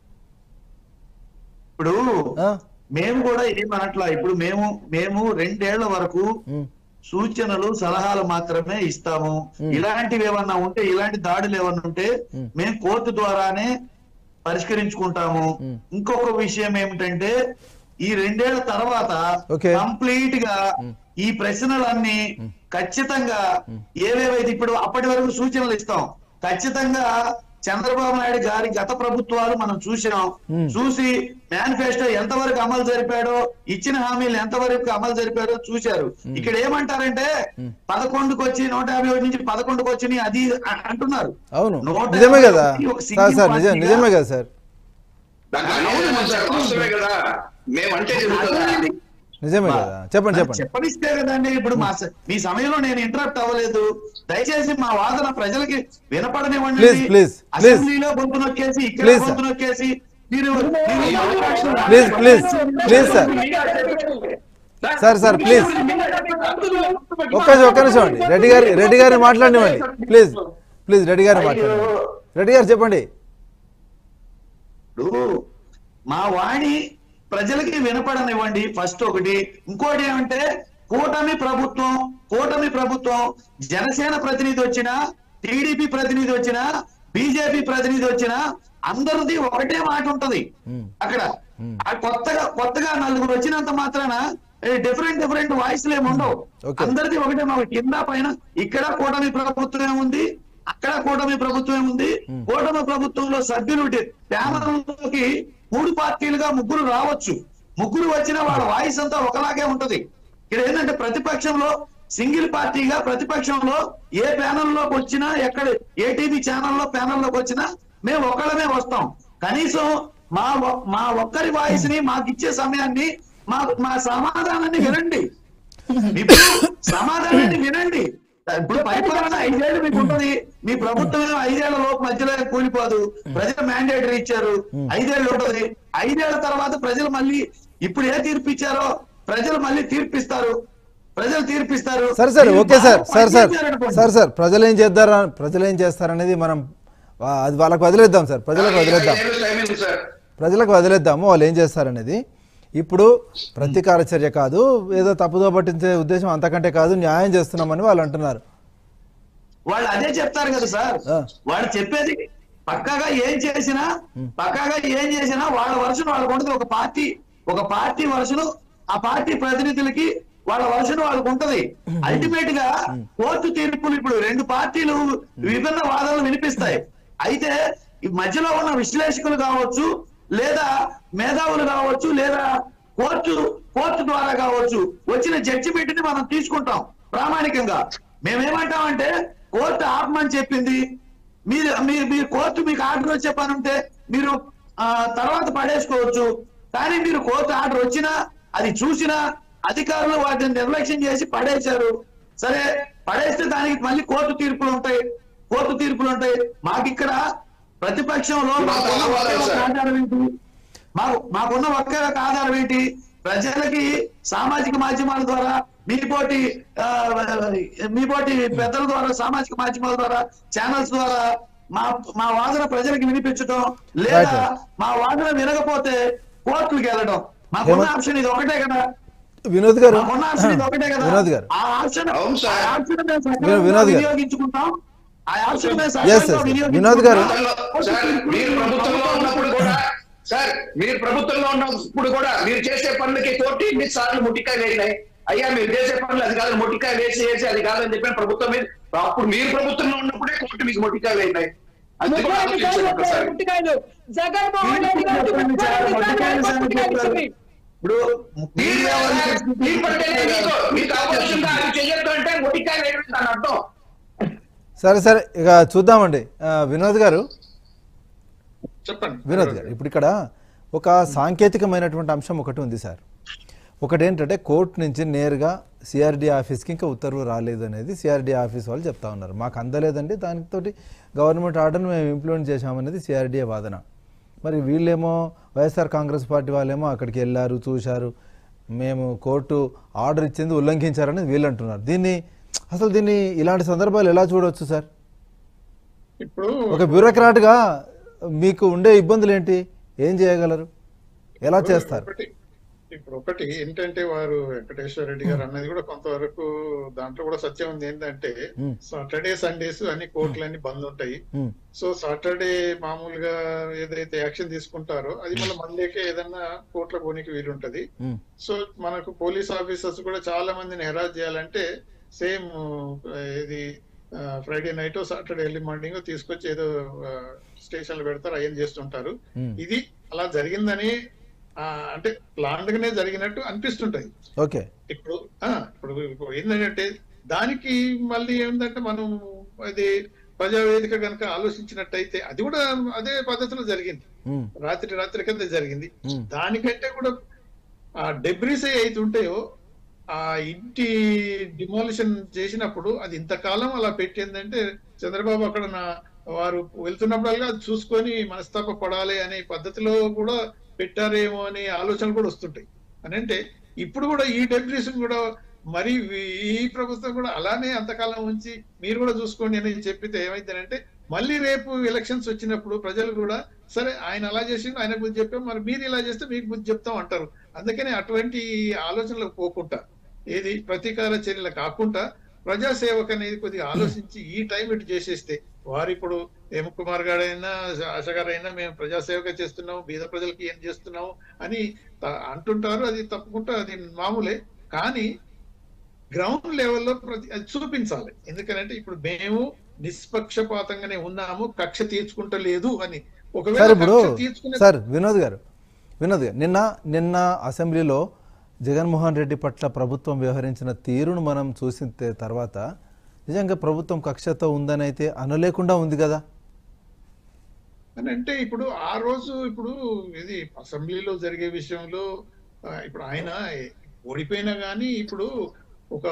ఇప్పుడు ఆ? మేము కూడా ఏమనట్లా ఇప్పుడు మేము మేము రెండేళ్ల వరకు ఉమ్, సూచనలు సలహాలు మాత్రమే ఇస్తాము ఇలాంటివి ఏమన్నా ఉంటే ఇలాంటి దాడులు ఏమన్నా ఉంటే మేము కోర్టు ద్వారానే పరిష్కరించుకుంటాము ఇంకొక విషయం ఏమిటంటే ఈ రెండేళ్ల తర్వాత Okay. కంప్లీట్ గా ఈ ప్రశ్నలన్నీ ఖచ్చితంగా ఏవేవైతే ఇప్పుడు అప్పటి వరకు సూచనలు ఇస్తాం ఖచ్చితంగా చంద్రబాబు నాయుడు గారి గత ప్రభుత్వాలు మనం చూసినాం Hmm. చూసి మేనిఫెస్టో ఎంతవరకు అమలు జరిపాడో ఇచ్చిన హామీలు ఎంతవరకు అమలు జరిపాడో చూశారు ఇక్కడ ఏమంటారంటే పదకొండుకి వచ్చి నూట యాభై ఒకటి నుంచి పదకొండుకి వచ్చి అది అ- అంటున్నారు అవును నూట నిజమే కదా యాభై ఒకటి ఒక సార్ సింగిల్ సార్ నిజం పార్టీగా- నిజమే కదా సార్ దాంట్లో అనేది ఉంది సార్ వాస్తవమే కదా మేమంటే జరుగుతుందా అదేనండి. నిజమే కదా చెప్పండి మరి చెప్పండి చెప్పనిస్తే కదండి ఇప్పుడు మా స- మీ సమయంలో నేను ఇంటరప్ట్ అవ్వలేదు దయచేసి మా వాదన ప్రజలకి వినపడనివ్వండి Please, please, please. అసెంబ్లీలో గొంతు నొక్కేసి ఇక్కడ Please, sir. గొంతు నొక్కేసి మీరు మీరు ఈ అవకాశం Please, please, please, sir. Sir sir please ఒక్క నిమిషం, ఒక్క నిమిషం అండి రెడ్డి గారి రెడ్డి గారిని మాట్లాడినివ్వండి ప్లీజ్ ప్లీజ్ రెడ్డి గారిని మాట్లాడండి రెడ్డి గారు చెప్పండి ఇప్పుడు మా వాణి ప్రజలకి వినపడనివ్వండి ఫస్ట్ ఒకటి ఇంకోటి ఏమంటే కూటమి ప్రభుత్వం కూటమి ప్రభుత్వం జనసేన ప్రతినిధి వచ్చినా టీడీపీ ప్రతినిధి వచ్చినా బీజేపీ ప్రతినిధి వచ్చినా అందరిది ఒకటే మాట ఉంటది Hmm. అక్కడ ఆ కొత్తగా కొత్తగా నలుగురు వచ్చినంత మాత్రాన డిఫరెంట్ డిఫరెంట్ వాయిస్లు ఏమి ఉండవు Okay. అందరిది ఒకటే మాకు కింద పైన ఇక్కడ కూటమి ప్రభుత్వం ఉంది అక్కడ కూటమి ప్రభుత్వం ఉంది కూటమి ప్రభుత్వంలో సభ్యులు ప్యానల్లోకి మూడు పార్టీలుగా ముగ్గురు రావచ్చు ముగ్గురు వచ్చినా వాళ్ళ వాయిస్ అంతా ఒకలాగే ఉంటది ఇక్కడ ఏంటంటే ప్రతిపక్షంలో సింగిల్ పార్టీగా ప్రతిపక్షంలో ఏ ప్యానల్లోకి వచ్చినా ఎక్కడ ఏ టీవీ ఛానల్లో ప్యానల్లోకి వచ్చినా మేము ఒక్కళ్ళమే వస్తాం కనీసం మా ఒ- మా ఒక్కరి వాయిస్ ని మాకు ఇచ్చే సమయాన్ని మా మా సమాధానాన్ని వినండి ఇప్పుడు సమాధానాన్ని వినండి ఇప్పుడు పరిపాలన ఐదేళ్ళు మీకు ఉంటది మీ ప్రభుత్వం ఏమో ఐదేళ్ల లోపు మధ్యలో కూలిపోదు ప్రజలు మ్యాండేటరీ ఇచ్చారు ఐదేళ్ళు ఉంటది ఐదేళ్ల తర్వాత ప్రజలు మళ్ళీ ఇప్పుడు ఏ తీర్పు ఇచ్చారో ప్రజలు మళ్ళీ తీర్పిస్తారు ప్రజలు తీర్పిస్తారు సరే సార్ మీరు ఓకే సార్ బాగా సార్ సార్ పనిచేశారనుకోండి. సార్ సార్ ప్రజలు ఏం చేద్దారా ప్రజలు ఏం చేస్తారనేది మనం వా- అది వాళ్ళకి వదిలేద్దాం సార్ ప్రజలకు వదిలేద్దాం ఐదేళ్ళు టైం ఉంది సార్ ప్రజలకు వదిలేద్దాము వాళ్ళు ఏం చేస్తారనేది ఇప్పుడు ప్రతీకార చర్య కాదు ఏదో తప్పుదో పట్టించే ఉద్దేశం అంతకంటే కాదు న్యాయం చేస్తున్నామని వాళ్ళు అంటున్నారు వాళ్ళు అదే చెప్తారు కదా సార్ ఆ. వాళ్ళు చెప్పేది పక్కాగా ఏం చేసినా పక్కాగా ఏం చేసినా వాళ్ళ వర్షన్ వాళ్ళకు ఉంటుంది ఒక పార్టీ ఒక పార్టీ వర్షను ఆ పార్టీ ప్రతినిధులకి వాళ్ళ వర్షన్ వాళ్ళకు ఉంటది అల్టిమేట్ గా కోర్టు తీర్పులు ఇప్పుడు రెండు పార్టీలు విభిన్న వాదనలు వినిపిస్తాయి అయితే ఈ మధ్యలో ఉన్న విశ్లేషకులు కావచ్చు లేదా మేధావులు కావచ్చు లేదా కోర్టు కోర్టు ద్వారా కావచ్చు వచ్చిన జడ్జిమెంట్ ని మనం తీసుకుంటాం ప్రామాణికంగా మేమేమంటామంటే కోర్టు ఆపమని చెప్పింది మీరు మీరు మీరు కోర్టు మీకు ఆర్డర్ వచ్చే పని ఉంటే మీరు ఆ, తర్వాత పడేసుకోవచ్చు కానీ మీరు కోర్టు ఆర్డర్ వచ్చినా అది చూసినా అధికారులు వాటిని నిర్లక్ష్యం చేసి పడేశారు సరే పడేస్తే దానికి మళ్ళీ కోర్టు తీర్పులు ఉంటాయి కోర్టు తీర్పులు ఉంటాయి మాకు ఇక్కడ ప్రతిపక్షంలో మాకున్న ఒకే ఒక ఆధారం ఏంటి మాకు మాకున్న ఒకే ఒక ఆధారం ఏంటి ప్రజలకి సామాజిక మాధ్యమాల ద్వారా మీ పోటీ ఆ, మీ పోటీ పెద్దల ద్వారా సామాజిక మాధ్యమాల ద్వారా ఛానల్స్ ద్వారా మా మా వాదన ప్రజలకు వినిపించడం లేదా Right. మా వాదన వినకపోతే కోర్టులకు వెళ్ళడం మాకున్న హేమంత్- ఆప్షన్ ఇది ఒకటే కదా వినోద్ గారు మాకున్న ఆప్షన్ ఇది ఒకటే కదా వినోద్ గారు ఆ ఆప్షన్ అవును సార్. ఆ ఆప్షన్ మేము వినోద్ సక్రమంగా గారు. వినియోగించుకుంటాం ఆ ఆప్షన్ మేము Yes, సక్రమంగా yes, yes. వినియోగించుకుంటాం. వినోద్ గారు. సార్ మీరు ప్రభుత్వంలో ఉన్నప్పుడు కూడా సార్ మీరు ప్రభుత్వంలో ఉన్నప్పుడు కూడా మీరు చేసే పనులకి కోర్టు ఎన్ని సార్లు ముట్టికాయ వేసినాయి అయ్యా మీరు చేసే పనులు అది కాదు మొట్టికాయ వేసి వేసి అది కాదని చెప్పిన ప్రభుత్వం మీద అప్పుడు మీరు ప్రభుత్వంలో ఉన్నప్పుడే కోర్టు మీకు మొట్టికాయ వేసినాయి అది కూడా ముప్పై ఆలోచించండి సార్లు ఒకసారి ముట్టికాయలు జగన్మోహన్ రెడ్డి గారికి ముప్పై రెండు సార్లు ఆయన ముట్టికాయలు ఇచ్చింది. ఇప్పుడు మీరు మీడియా వాళ్ళు సార్, చేసిన మీరు పడితేనే మీకు మీకు అవకాశం అది చెయ్యొద్దు అంటే మొట్టికాయ వేయడం దాని అర్థం సరే సరే ఇక చూద్దామండి ఆ, వినోద్ గారు చెప్పండి వినోద్ గారు ఇప్పుడు ఇక్కడ ఒక సాంకేతికమైనటువంటి అంశం ఒకటి ఉంది సార్ ఒకటి ఏంటంటే కోర్టు నుంచి నేరుగా సిఆర్డి ఆఫీస్కి ఇంకా ఉత్తర్వు రాలేదు అనేది సిఆర్డి ఆఫీస్ వాళ్ళు చెప్తా ఉన్నారు మాకు అందలేదండి దానితోటి గవర్నమెంట్ ఆర్డర్ను మేము ఇంప్లిమెంట్ చేశామనేది సిఆర్డిఏ వాదన మరి వీళ్ళేమో వైఎస్ఆర్ కాంగ్రెస్ పార్టీ వాళ్ళేమో అక్కడికి వెళ్ళారు చూశారు మేము కోర్టు ఆర్డర్ ఇచ్చింది ఉల్లంఘించారని వీళ్ళు అంటున్నారు దీన్ని అసలు దీన్ని ఇలాంటి సందర్భాలు ఎలా చూడవచ్చు సార్ ఇప్పుడు ఒక బ్యూరోక్రాట్గా మీకు ఉండే ఇబ్బందులు ఏంటి ఏం చేయగలరు ఎలా చేస్తారు ఒకటి ఇప్పుడు ఒకటి ఏంటంటే వారు వెంకటేశ్వర రెడ్డి గారు అన్నది కూడా కొంతవరకు దాంట్లో కూడా సత్యం ఉంది ఏంటంటే మ్మ్. సాటర్డే సండేస్ అన్ని కోర్టులన్నీ బంద్ ఉంటాయి ఉమ్, సో సాటర్డే మామూలుగా ఏదైతే యాక్షన్ తీసుకుంటారో అది మళ్ళీ మండేకే ఏదన్నా కోర్టులో పోనీకి వీలుంటది ఉమ్, సో మనకు పోలీస్ ఆఫీసర్స్ కూడా చాలా మందిని హెరాస్ చేయాలంటే సేమ్ ఇది Friday night Saturday early morning తీసుకొచ్చి ఏదో స్టేషన్లు పెడతారు అయ్యం చేస్తుంటారు Hmm. ఇది అలా జరిగిందని ఆ, అంటే ప్లాన్డ్ గానే జరిగినట్టు అనిపిస్తుంటది ఓకే ఇప్పుడు ఆ, ఇప్పుడు ఇప్పుడు ఏంటంటే దానికి మళ్ళీ ఏంటంటే మనం అది ప్రజావేదిక కనుక ఆలోచించినట్టయితే అది కూడా అదే పద్ధతిలో జరిగింది ఉమ్, రాత్రి రాత్రి కింద జరిగింది ఉమ్, దానికంటే కూడా ఆ డెబ్రిస్ అయితే ఉంటాయో ఆ ఇంటి డిమాలిషన్ చేసినప్పుడు అది ఇంతకాలం అలా పెట్టిందంటే చంద్రబాబు అక్కడ నా వారు వెళ్తున్నప్పుడల్లా అది చూసుకొని మనస్తాప పడాలి అనే పద్ధతిలో కూడా పెట్టారేమో అనే ఆలోచనలు కూడా వస్తుంటాయి అని అంటే ఇప్పుడు కూడా ఈ డెబ్రిస్ కూడా మరి ఈ ప్రభుత్వం కూడా అలానే అంతకాలం ఉంచి మీరు కూడా చూసుకోండి అని చెప్పితే ఏమైందంటే మళ్ళీ రేపు ఎలక్షన్స్ వచ్చినప్పుడు ప్రజలు కూడా సరే ఆయన అలా చేసిండు ఆయన బుద్ధి చెప్పాం మరి మీరు ఇలా చేస్తే మీకు బుద్ధి చెప్తాం అంటారు అందుకని అటువంటి ఆలోచనలకు పోకుండా ఏది ప్రతీకార చర్యలు కాకుండా ప్రజాసేవకు అనేది కొద్దిగా ఆలోచించి ఈ టైం ఇటు చేసేస్తే వారు ఇప్పుడు ఎం కుమార్ గారైనా ఆశ గారైనా మేము ప్రజాసేవక చేస్తున్నాం బీద ప్రజలకి ఏం చేస్తున్నాం అని త- అంటుంటారు అది తప్పకుండా అది మామూలే కానీ గ్రౌండ్ లెవెల్లో ప్రతి అది చూపించాలి ఎందుకంటే ఇప్పుడు మేము నిష్పక్షపాతంగానే ఉన్నాము కక్ష తీర్చుకుంటలేదు అని ఒకవేళ సార్ ఇప్పుడు కక్ష తీర్చుకునే సార్ వినోద్ గారు వినోద్ గారు నిన్న నిన్న అసెంబ్లీలో జగన్మోహన్ రెడ్డి పట్ల ప్రభుత్వం వ్యవహరించిన తీరును మనం చూసిన తే- తర్వాత నిజంగా ప్రభుత్వం కక్షతో ఉందని అయితే అనలేకుండా ఉంది కదా అని అంటే ఇప్పుడు ఆ రోజు ఇప్పుడు ఇది అసెంబ్లీలో జరిగే విషయంలో ఆ, ఇప్పుడు ఆయన ఓడిపోయినా గానీ ఇప్పుడు ఒక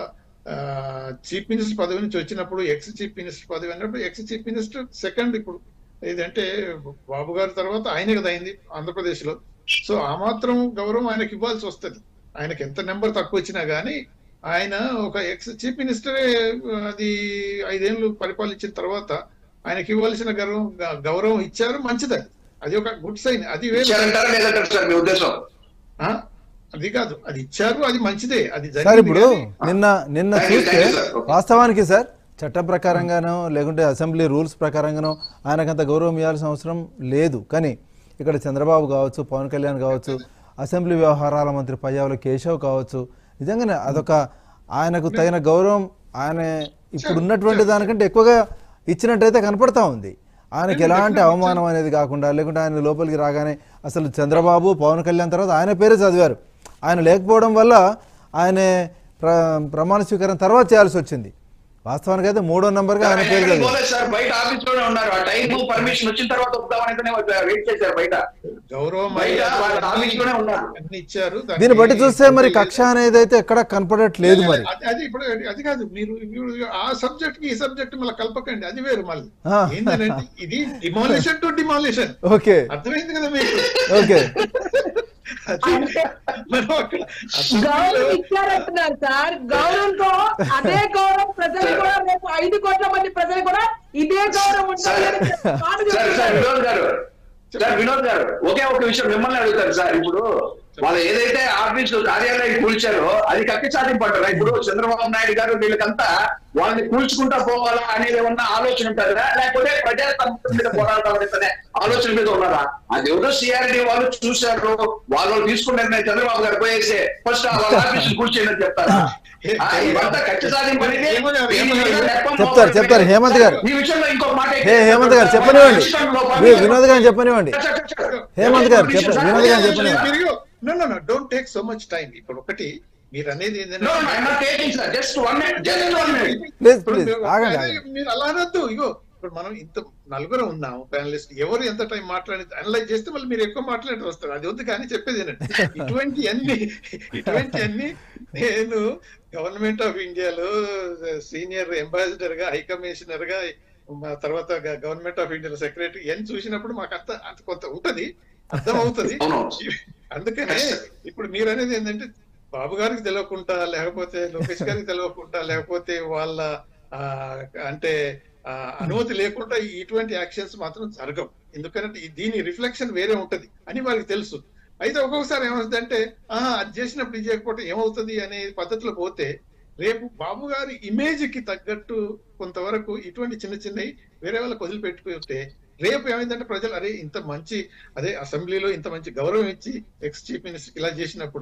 చీఫ్ మినిస్టర్ పదవి నుంచి వచ్చినప్పుడు ఎక్స్ చీఫ్ మినిస్టర్ పదవి అన్నప్పుడు ఎక్స్ చీఫ్ మినిస్టర్ సెకండ్ ఇప్పుడు ఏదంటే బాబు గారి తర్వాత ఆయనే కదా అయింది ఆంధ్రప్రదేశ్ లో సో ఆ మాత్రం గౌరవం ఆయనకి ఇవ్వాల్సి వస్తది ఆయనకి ఎంత నెంబర్ తక్కువ వచ్చినా గానీ ఆయన ఒక ఎక్స్ చీఫ్ మినిస్టరే అది ఐదేళ్లు పరిపాలించిన తర్వాత ఆయనకి ఇవ్వాల్సిన గౌరవం గౌరవం ఇచ్చారు మంచిది అది. అది ఒక గుడ్ సైన్ అది వేరు ఇచ్చారంటారా లేదంటారు సార్ మీ ఉద్దేశం ఆ? అది కాదు అది ఇచ్చారు అది మంచిదే అది సార్ జరిగింది ఇప్పుడు కానీ నిన్న నిన్న Thank you, చూస్తే thank you, sir. Okay. వాస్తవానికి సార్ చట్ట ప్రకారంగానో లేకుంటే అసెంబ్లీ రూల్స్ ప్రకారంగానో ఆయనకంత గౌరవం ఇవ్వాల్సిన అవసరం లేదు కానీ ఇక్కడ చంద్రబాబు కావచ్చు పవన్ కళ్యాణ్ కావచ్చు అసెంబ్లీ వ్యవహారాల మంత్రి పయ్యావుల కేశవ్ కావచ్చు నిజంగానే అదొక ఆయనకు తగిన గౌరవం ఆయన ఇప్పుడు ఉన్నటువంటి దానికంటే ఎక్కువగా ఇచ్చినట్టయితే కనపడతా ఉంది ఆయనకి ఎలాంటి అవమానం అనేది కాకుండా లేకుంటే ఆయన లోపలికి రాగానే అసలు చంద్రబాబు పవన్ కళ్యాణ్ తర్వాత ఆయన పేరే చదివారు ఆయన లేకపోవడం వల్ల ఆయన ప్ర ప్రమాణ స్వీకారం తర్వాత చేయాల్సి వచ్చింది వాస్తవానికి అయితే మూడో నంబర్గా ఆయన పేరు ఎక్కడికి చదివారు పోలేదు సార్ బయట ఆఫీస్ లోనే ఉన్నారు ఆ టైం పర్మిషన్ వచ్చిన తర్వాత వద్దామని వెయిట్ చేశారు బయట గౌరవం బయట మర్యాద వాళ్ళ ఆఫీస్ లోనే ఉన్నారు అన్ని ఇచ్చారు దానికి దీన్ని బట్టి చూస్తే మరి కక్ష అనేది అయితే ఎక్కడ కనపడట్లేదు మరి అది- అది ఇప్పుడు అది కాదు మీరు మీరు ఆ సబ్జెక్ట్ కి ఈ సబ్జెక్ట్ మళ్ళీ కలపకండి అది వేరు మళ్ళీ ఆ. ఏంటంటే ఇది డిమాలిషన్ టు డిమాలిషన్ ఓకే అర్థమైంది కదా మీకు ఓకే అది మనం అక్కడ గౌరవం అసెంబ్లీలో ఇచ్చారంటున్నారు సార్ గౌరవంతో అదే గౌరవం ప్రజలు కూడా రేపు ఐదు కోట్ల మంది ప్రజలు కూడా ఇదే గౌరవం ఉంటుంది అని మాట సార్ సార్ చెప్తున్నారు. వినోద్ గారు సార్ వినోద్ గారు ఒకే ఒక విషయం మిమ్మల్ని అడుగుతారు సార్ ఇప్పుడు వాళ్ళు ఏదైతే ఆఫీస్ కార్యాలయం కూల్చారో అది కక్కి సాధింపడ్డారా ఇప్పుడు చంద్రబాబు నాయుడు గారు వీళ్ళకంతా వాళ్ళని కూల్చుకుంటా పోవాలా అనేది ఏమన్నా ఆలోచన ఉంటుందా లేకపోతే ప్రజా సమస్యల మీద పోరాడటం అనే ఆలోచన మీద ఉన్నారా అది ఎవరో సిఆర్డి వాళ్ళు చూశారు వాళ్ళు తీసుకున్న నిర్ణయం చంద్రబాబు గారు పోయేసి ఫస్ట్ వాళ్ళ ఆఫీస్ కూల్చేయని చెప్తారా ఆ, ఇవంతా కక్ష సాధింపు అనేది దీని మీద నెపం చెప్తారు, చెప్తారు. హేమంత్ గారు. ఈ విషయంలో ఇంకో మాట హే హేమంత్ గారు చెప్పనివ్వండి వి- వినోద్ గారిని చెప్పనివ్వండి హేమంత్ గారు చెప్ప వినోద్ గారు చెప్పనివ్వండి no no no don't take so much time ఇప్పుడు ఒకటి మీరు అనేది No, no, I'm not taking, sir. Just one minute. Just one minute. Please ఇప్పుడు ప్లీజ్ మీరు- ఆగండి అదే ఆగండి మీరు అలా అనొద్దు ఇగో ఇప్పుడు మనం ఇంత నలుగురు ఉన్నాం ప్యానలిస్ట్ ఎవరు ఎంత టైం మాట్లాడి అనలైజ్ చేస్తే మళ్ళీ మీరు ఎక్కువ మాట్లాడి వస్తారు అది వద్దు కానీ చెప్పేది ఏంటంటే ఇటువంటి అన్ని ఇటువంటి అన్ని నేను గవర్నమెంట్ ఆఫ్ ఇండియాలో సీనియర్ అంబాసిడర్ గా హై కమిషనర్ గా మా తర్వాత గవర్నమెంట్ ఆఫ్ ఇండియా సెక్రటరీ ఇవన్నీ చూసినప్పుడు మాకు అంత అంత కొంత ఉంటది అర్థం అవుతుంది అవును. అందుకనే ఇప్పుడు మీరు అనేది ఏంటంటే బాబు గారికి తెలియకుండా లేకపోతే లోకేష్ గారికి తెలియకుండా లేకపోతే వాళ్ళ ఆ, అంటే ఆ, అనుమతి లేకుండా ఇటువంటి యాక్షన్స్ మాత్రం జరగవు ఎందుకంటే ఈ- దీని రిఫ్లెక్షన్ వేరే ఉంటది అని వాళ్ళకి తెలుసు అయితే ఒక్కొక్కసారి ఏమవుతుంది అంటే అది చేసినప్పుడు ఇది చేయకపోతే ఏమవుతుంది అనే పద్ధతిలో పోతే రేపు బాబు గారి ఇమేజ్ కి తగ్గట్టు కొంతవరకు ఇటువంటి చిన్న చిన్నవి వేరే వాళ్ళకి వదిలిపెట్టుకుంటే రేపు ఏమైందంటే ప్రజలు అరే ఇంత మంచి అదే అసెంబ్లీలో ఇంత మంచి గౌరవం ఇచ్చి ఎక్స్ చీఫ్ మినిస్టర్ ఇలా చేసినప్పుడు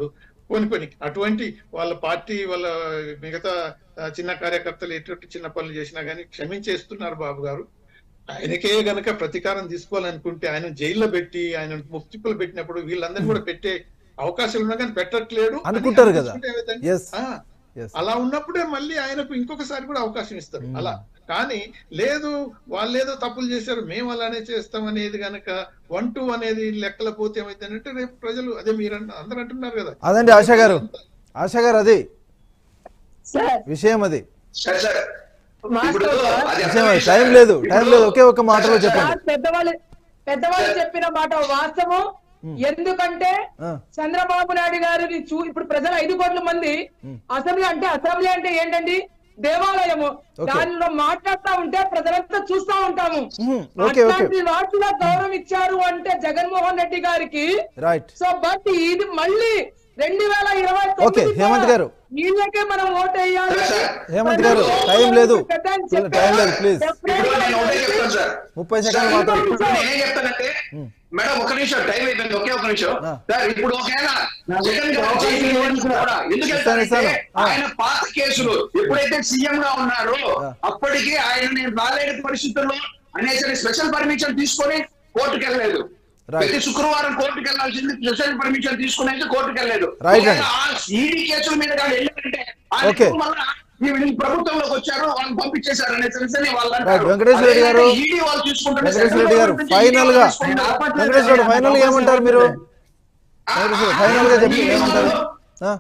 పోని పోని అటువంటి వాళ్ళ పార్టీ వాళ్ళ మిగతా ఆ, చిన్న కార్యకర్తలు ఎటువంటి చిన్న పనులు చేసినా కానీ క్షమించేస్తున్నారు బాబు గారు ఆయనకే గనక ప్రతీకారం తీసుకోవాలనుకుంటే ఆయన జైల్లో పెట్టి ఆయన ముక్తిప్పులు పెట్టినప్పుడు వీళ్ళందరినీ కూడా పెట్టే అవకాశాలు ఉన్నా కానీ పెట్టట్లేడు అని అనుకుంటారు కదా. అనుకుంటే ఏమైందంటే, Yes. ఆ, Yes. అలా ఉన్నప్పుడే మళ్ళీ ఆయనకు ఇంకొకసారి కూడా అవకాశం ఇస్తారు అలా కానీ లేదు వాళ్ళు ఏదో తప్పులు చేశారు మేము అలానే చేస్తాం అనేది గనక వన్ టూ అనేది లెక్కల పోతే ఏమైందంటే రేపు ప్రజలు అదే మీరు అన్న- అందరూ అంటున్నారు కదా అదండి ఆశా గారు ఆశా గారు అది సార్ విషయం అది సరే సార్ ఇప్పుడు మాస్టర్ అది విషయం అది అర్థమైంది టైం సార్. లేదు టైం ఇప్పుడు- లేదు ఒకే ఒక మాటలో చెప్పండి సార్, పెద్దవాళ్ళు పెద్దవాళ్ళు చెప్పిన మాట వాస్తవం ఎందుకంటే ఆ. చంద్రబాబు నాయుడు గారిని చూ ఇప్పుడు ప్రజలు ఐదు కోట్ల మంది అసెంబ్లీ అంటే అసెంబ్లీ అంటే ఏంటండి దేవాలయము Okay. దానిలో మాట్లాడుతూ ఉంటే ప్రజలంతా చూస్తా ఉంటాము మ్మ్. ఓకే ఓకే అట్లాంటి వాటిలో గౌరవం ఇచ్చారు అంటే జగన్మోహన్ రెడ్డి గారికి రైట్ సో బట్ ఇది మళ్ళీ రెండు వేల ఇరవై ఓకే, హేమంత్ గారు. వీళ్ళకే మనం ఓటు వేయాలి సరే, సార్. హేమంత్ గారు, టైం లేదు. పెద్దని టైం లేదు, ప్లీజ్. ఇప్పుడు నేను ఒకటే చెప్తాను సార్ ముప్పై సెకండ్లు మాట్లాడు ఇప్పుడు నేనేం చెప్తానంటే మేడం ఒక నిమిషం టైం అయిపోయింది ఒకే ఒక నిమిషం ఆ. సార్ ఇప్పుడు ఒకవేళ జగన్ గారు జైలుకి వెళ్ళినా కూడా ఎందుకు ఇస్తాను, వెళ్తారంటే ఇస్తాను. ఆ. ఆయన పాత కేసులు ఎప్పుడైతే సీఎం గా ఉన్నారో ఆ. అప్పటికి ఆయన నేను రాలేని పరిస్థితుల్లో అనేసరి స్పెషల్ పర్మిషన్ తీసుకొని కోర్టుకు వెళ్ళలేదు Right. ప్రతి శుక్రవారం కోర్టుకు వెళ్ళాల్సింది స్పెషల్ పర్మిషన్ తీసుకునేది కోర్టుకు వెళ్ళలేదు Right అండి. ఈడీ కేసుల మీద కానీ వెళ్ళారంటే ఆయన Okay. మళ్ళా వీళ్ళు ప్రభుత్వంలోకి వచ్చారు వాళ్ళని పంపించేశారు అనే తెలిసి వాళ్ళు Right. అంటారు. వెంకటేశ్వర రెడ్డి గారు, అదేవిధంగా ఈడీ వాళ్ళు తీసుకుంటుంటే వెంకటేశ్వర రెడ్డి గారు, సెంట్రల్ ఫైనల్ గా గవర్నమెంట్ నుంచి ఈడీ వాళ్ళు తీసుకుంటారు. వెంకటేశ్వర రెడ్డి, ఫైనల్ గా ఏమంటారు మీరు వెంకటేశ్వర ఫైనల్ గా చెప్పి ఏమంటారు ఆ?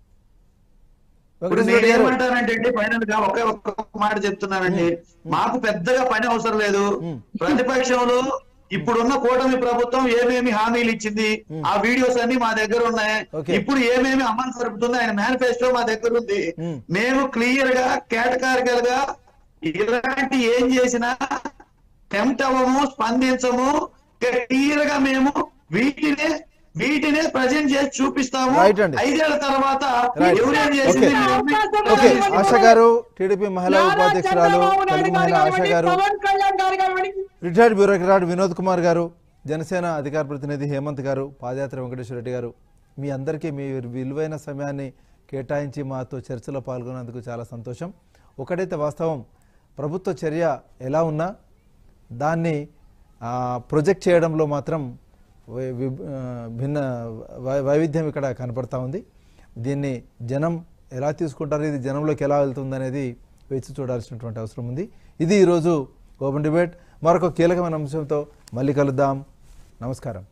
ఇప్పుడు వెంకటేశ్వర రెడ్డి గారు నేనేమంటానంటే ఫైనల్ గా ఒకే ఒక్క మాట చెప్తున్నానండి మాకు పెద్దగా పని అవసరం లేదు ప్రతిపక్షంలో ఇప్పుడున్న కూటమి ప్రభుత్వం ఏమేమి హామీలు ఇచ్చింది ఆ వీడియోస్ అన్ని మా దగ్గర ఉన్నాయి Okay. ఇప్పుడు ఏమేమి అమలు జరుపుతుంది ఆయన మేనిఫెస్టో మా దగ్గర ఉంది Hmm. మేము క్లియర్ గా కేటకారికల్ గా ఇలాంటి ఏం చేసినా టెంప్ట్ అవ్వము స్పందించము క్లియర్ గా మేము వీటినే వీటినే ప్రజెంట్ చేసి చూపిస్తాము Right అండి. ఐదేళ్ల తర్వాత Right. ఎవరేం Okay. చేసింది ఓకే ఇవ్వండి. ఆశ గారు టీడీపీ మహిళా నారా ఉపాధ్యక్షురాలు చంద్రబాబు నాయుడు తెలుగు గారు మహిళా ఆశ కానివ్వండి, గారు పవన్ కళ్యాణ్ గారు కానివ్వండి రిటైర్డ్ బ్యూరోక్రాట్ వినోద్ కుమార్ గారు జనసేన అధికార ప్రతినిధి హేమంత్ గారు పాదయాత్ర వెంకటేశ్వర రెడ్డి గారు మీ అందరికీ మీ విలువైన సమయాన్ని కేటాయించి మాతో చర్చలో పాల్గొన్నందుకు చాలా సంతోషం ఒకటైతే వాస్తవం ప్రభుత్వ చర్య ఎలా ఉన్నా దాన్ని ఆ, ప్రొజెక్ట్ చేయడంలో మాత్రం వై- వి- ఆ, భిన్న వై- వైవిధ్యం ఇక్కడ కనపడతా ఉంది దీన్ని జనం ఎలా తీసుకుంటారు ఇది జనంలోకి ఎలా వెళ్తుంది అనేది వేచి చూడాల్సినటువంటి అవసరం ఉంది ఇది ఈరోజు ఓపెన్ డిబేట్ మరొక కీలకమైన అంశంతో మళ్ళీ కలుద్దాం నమస్కారం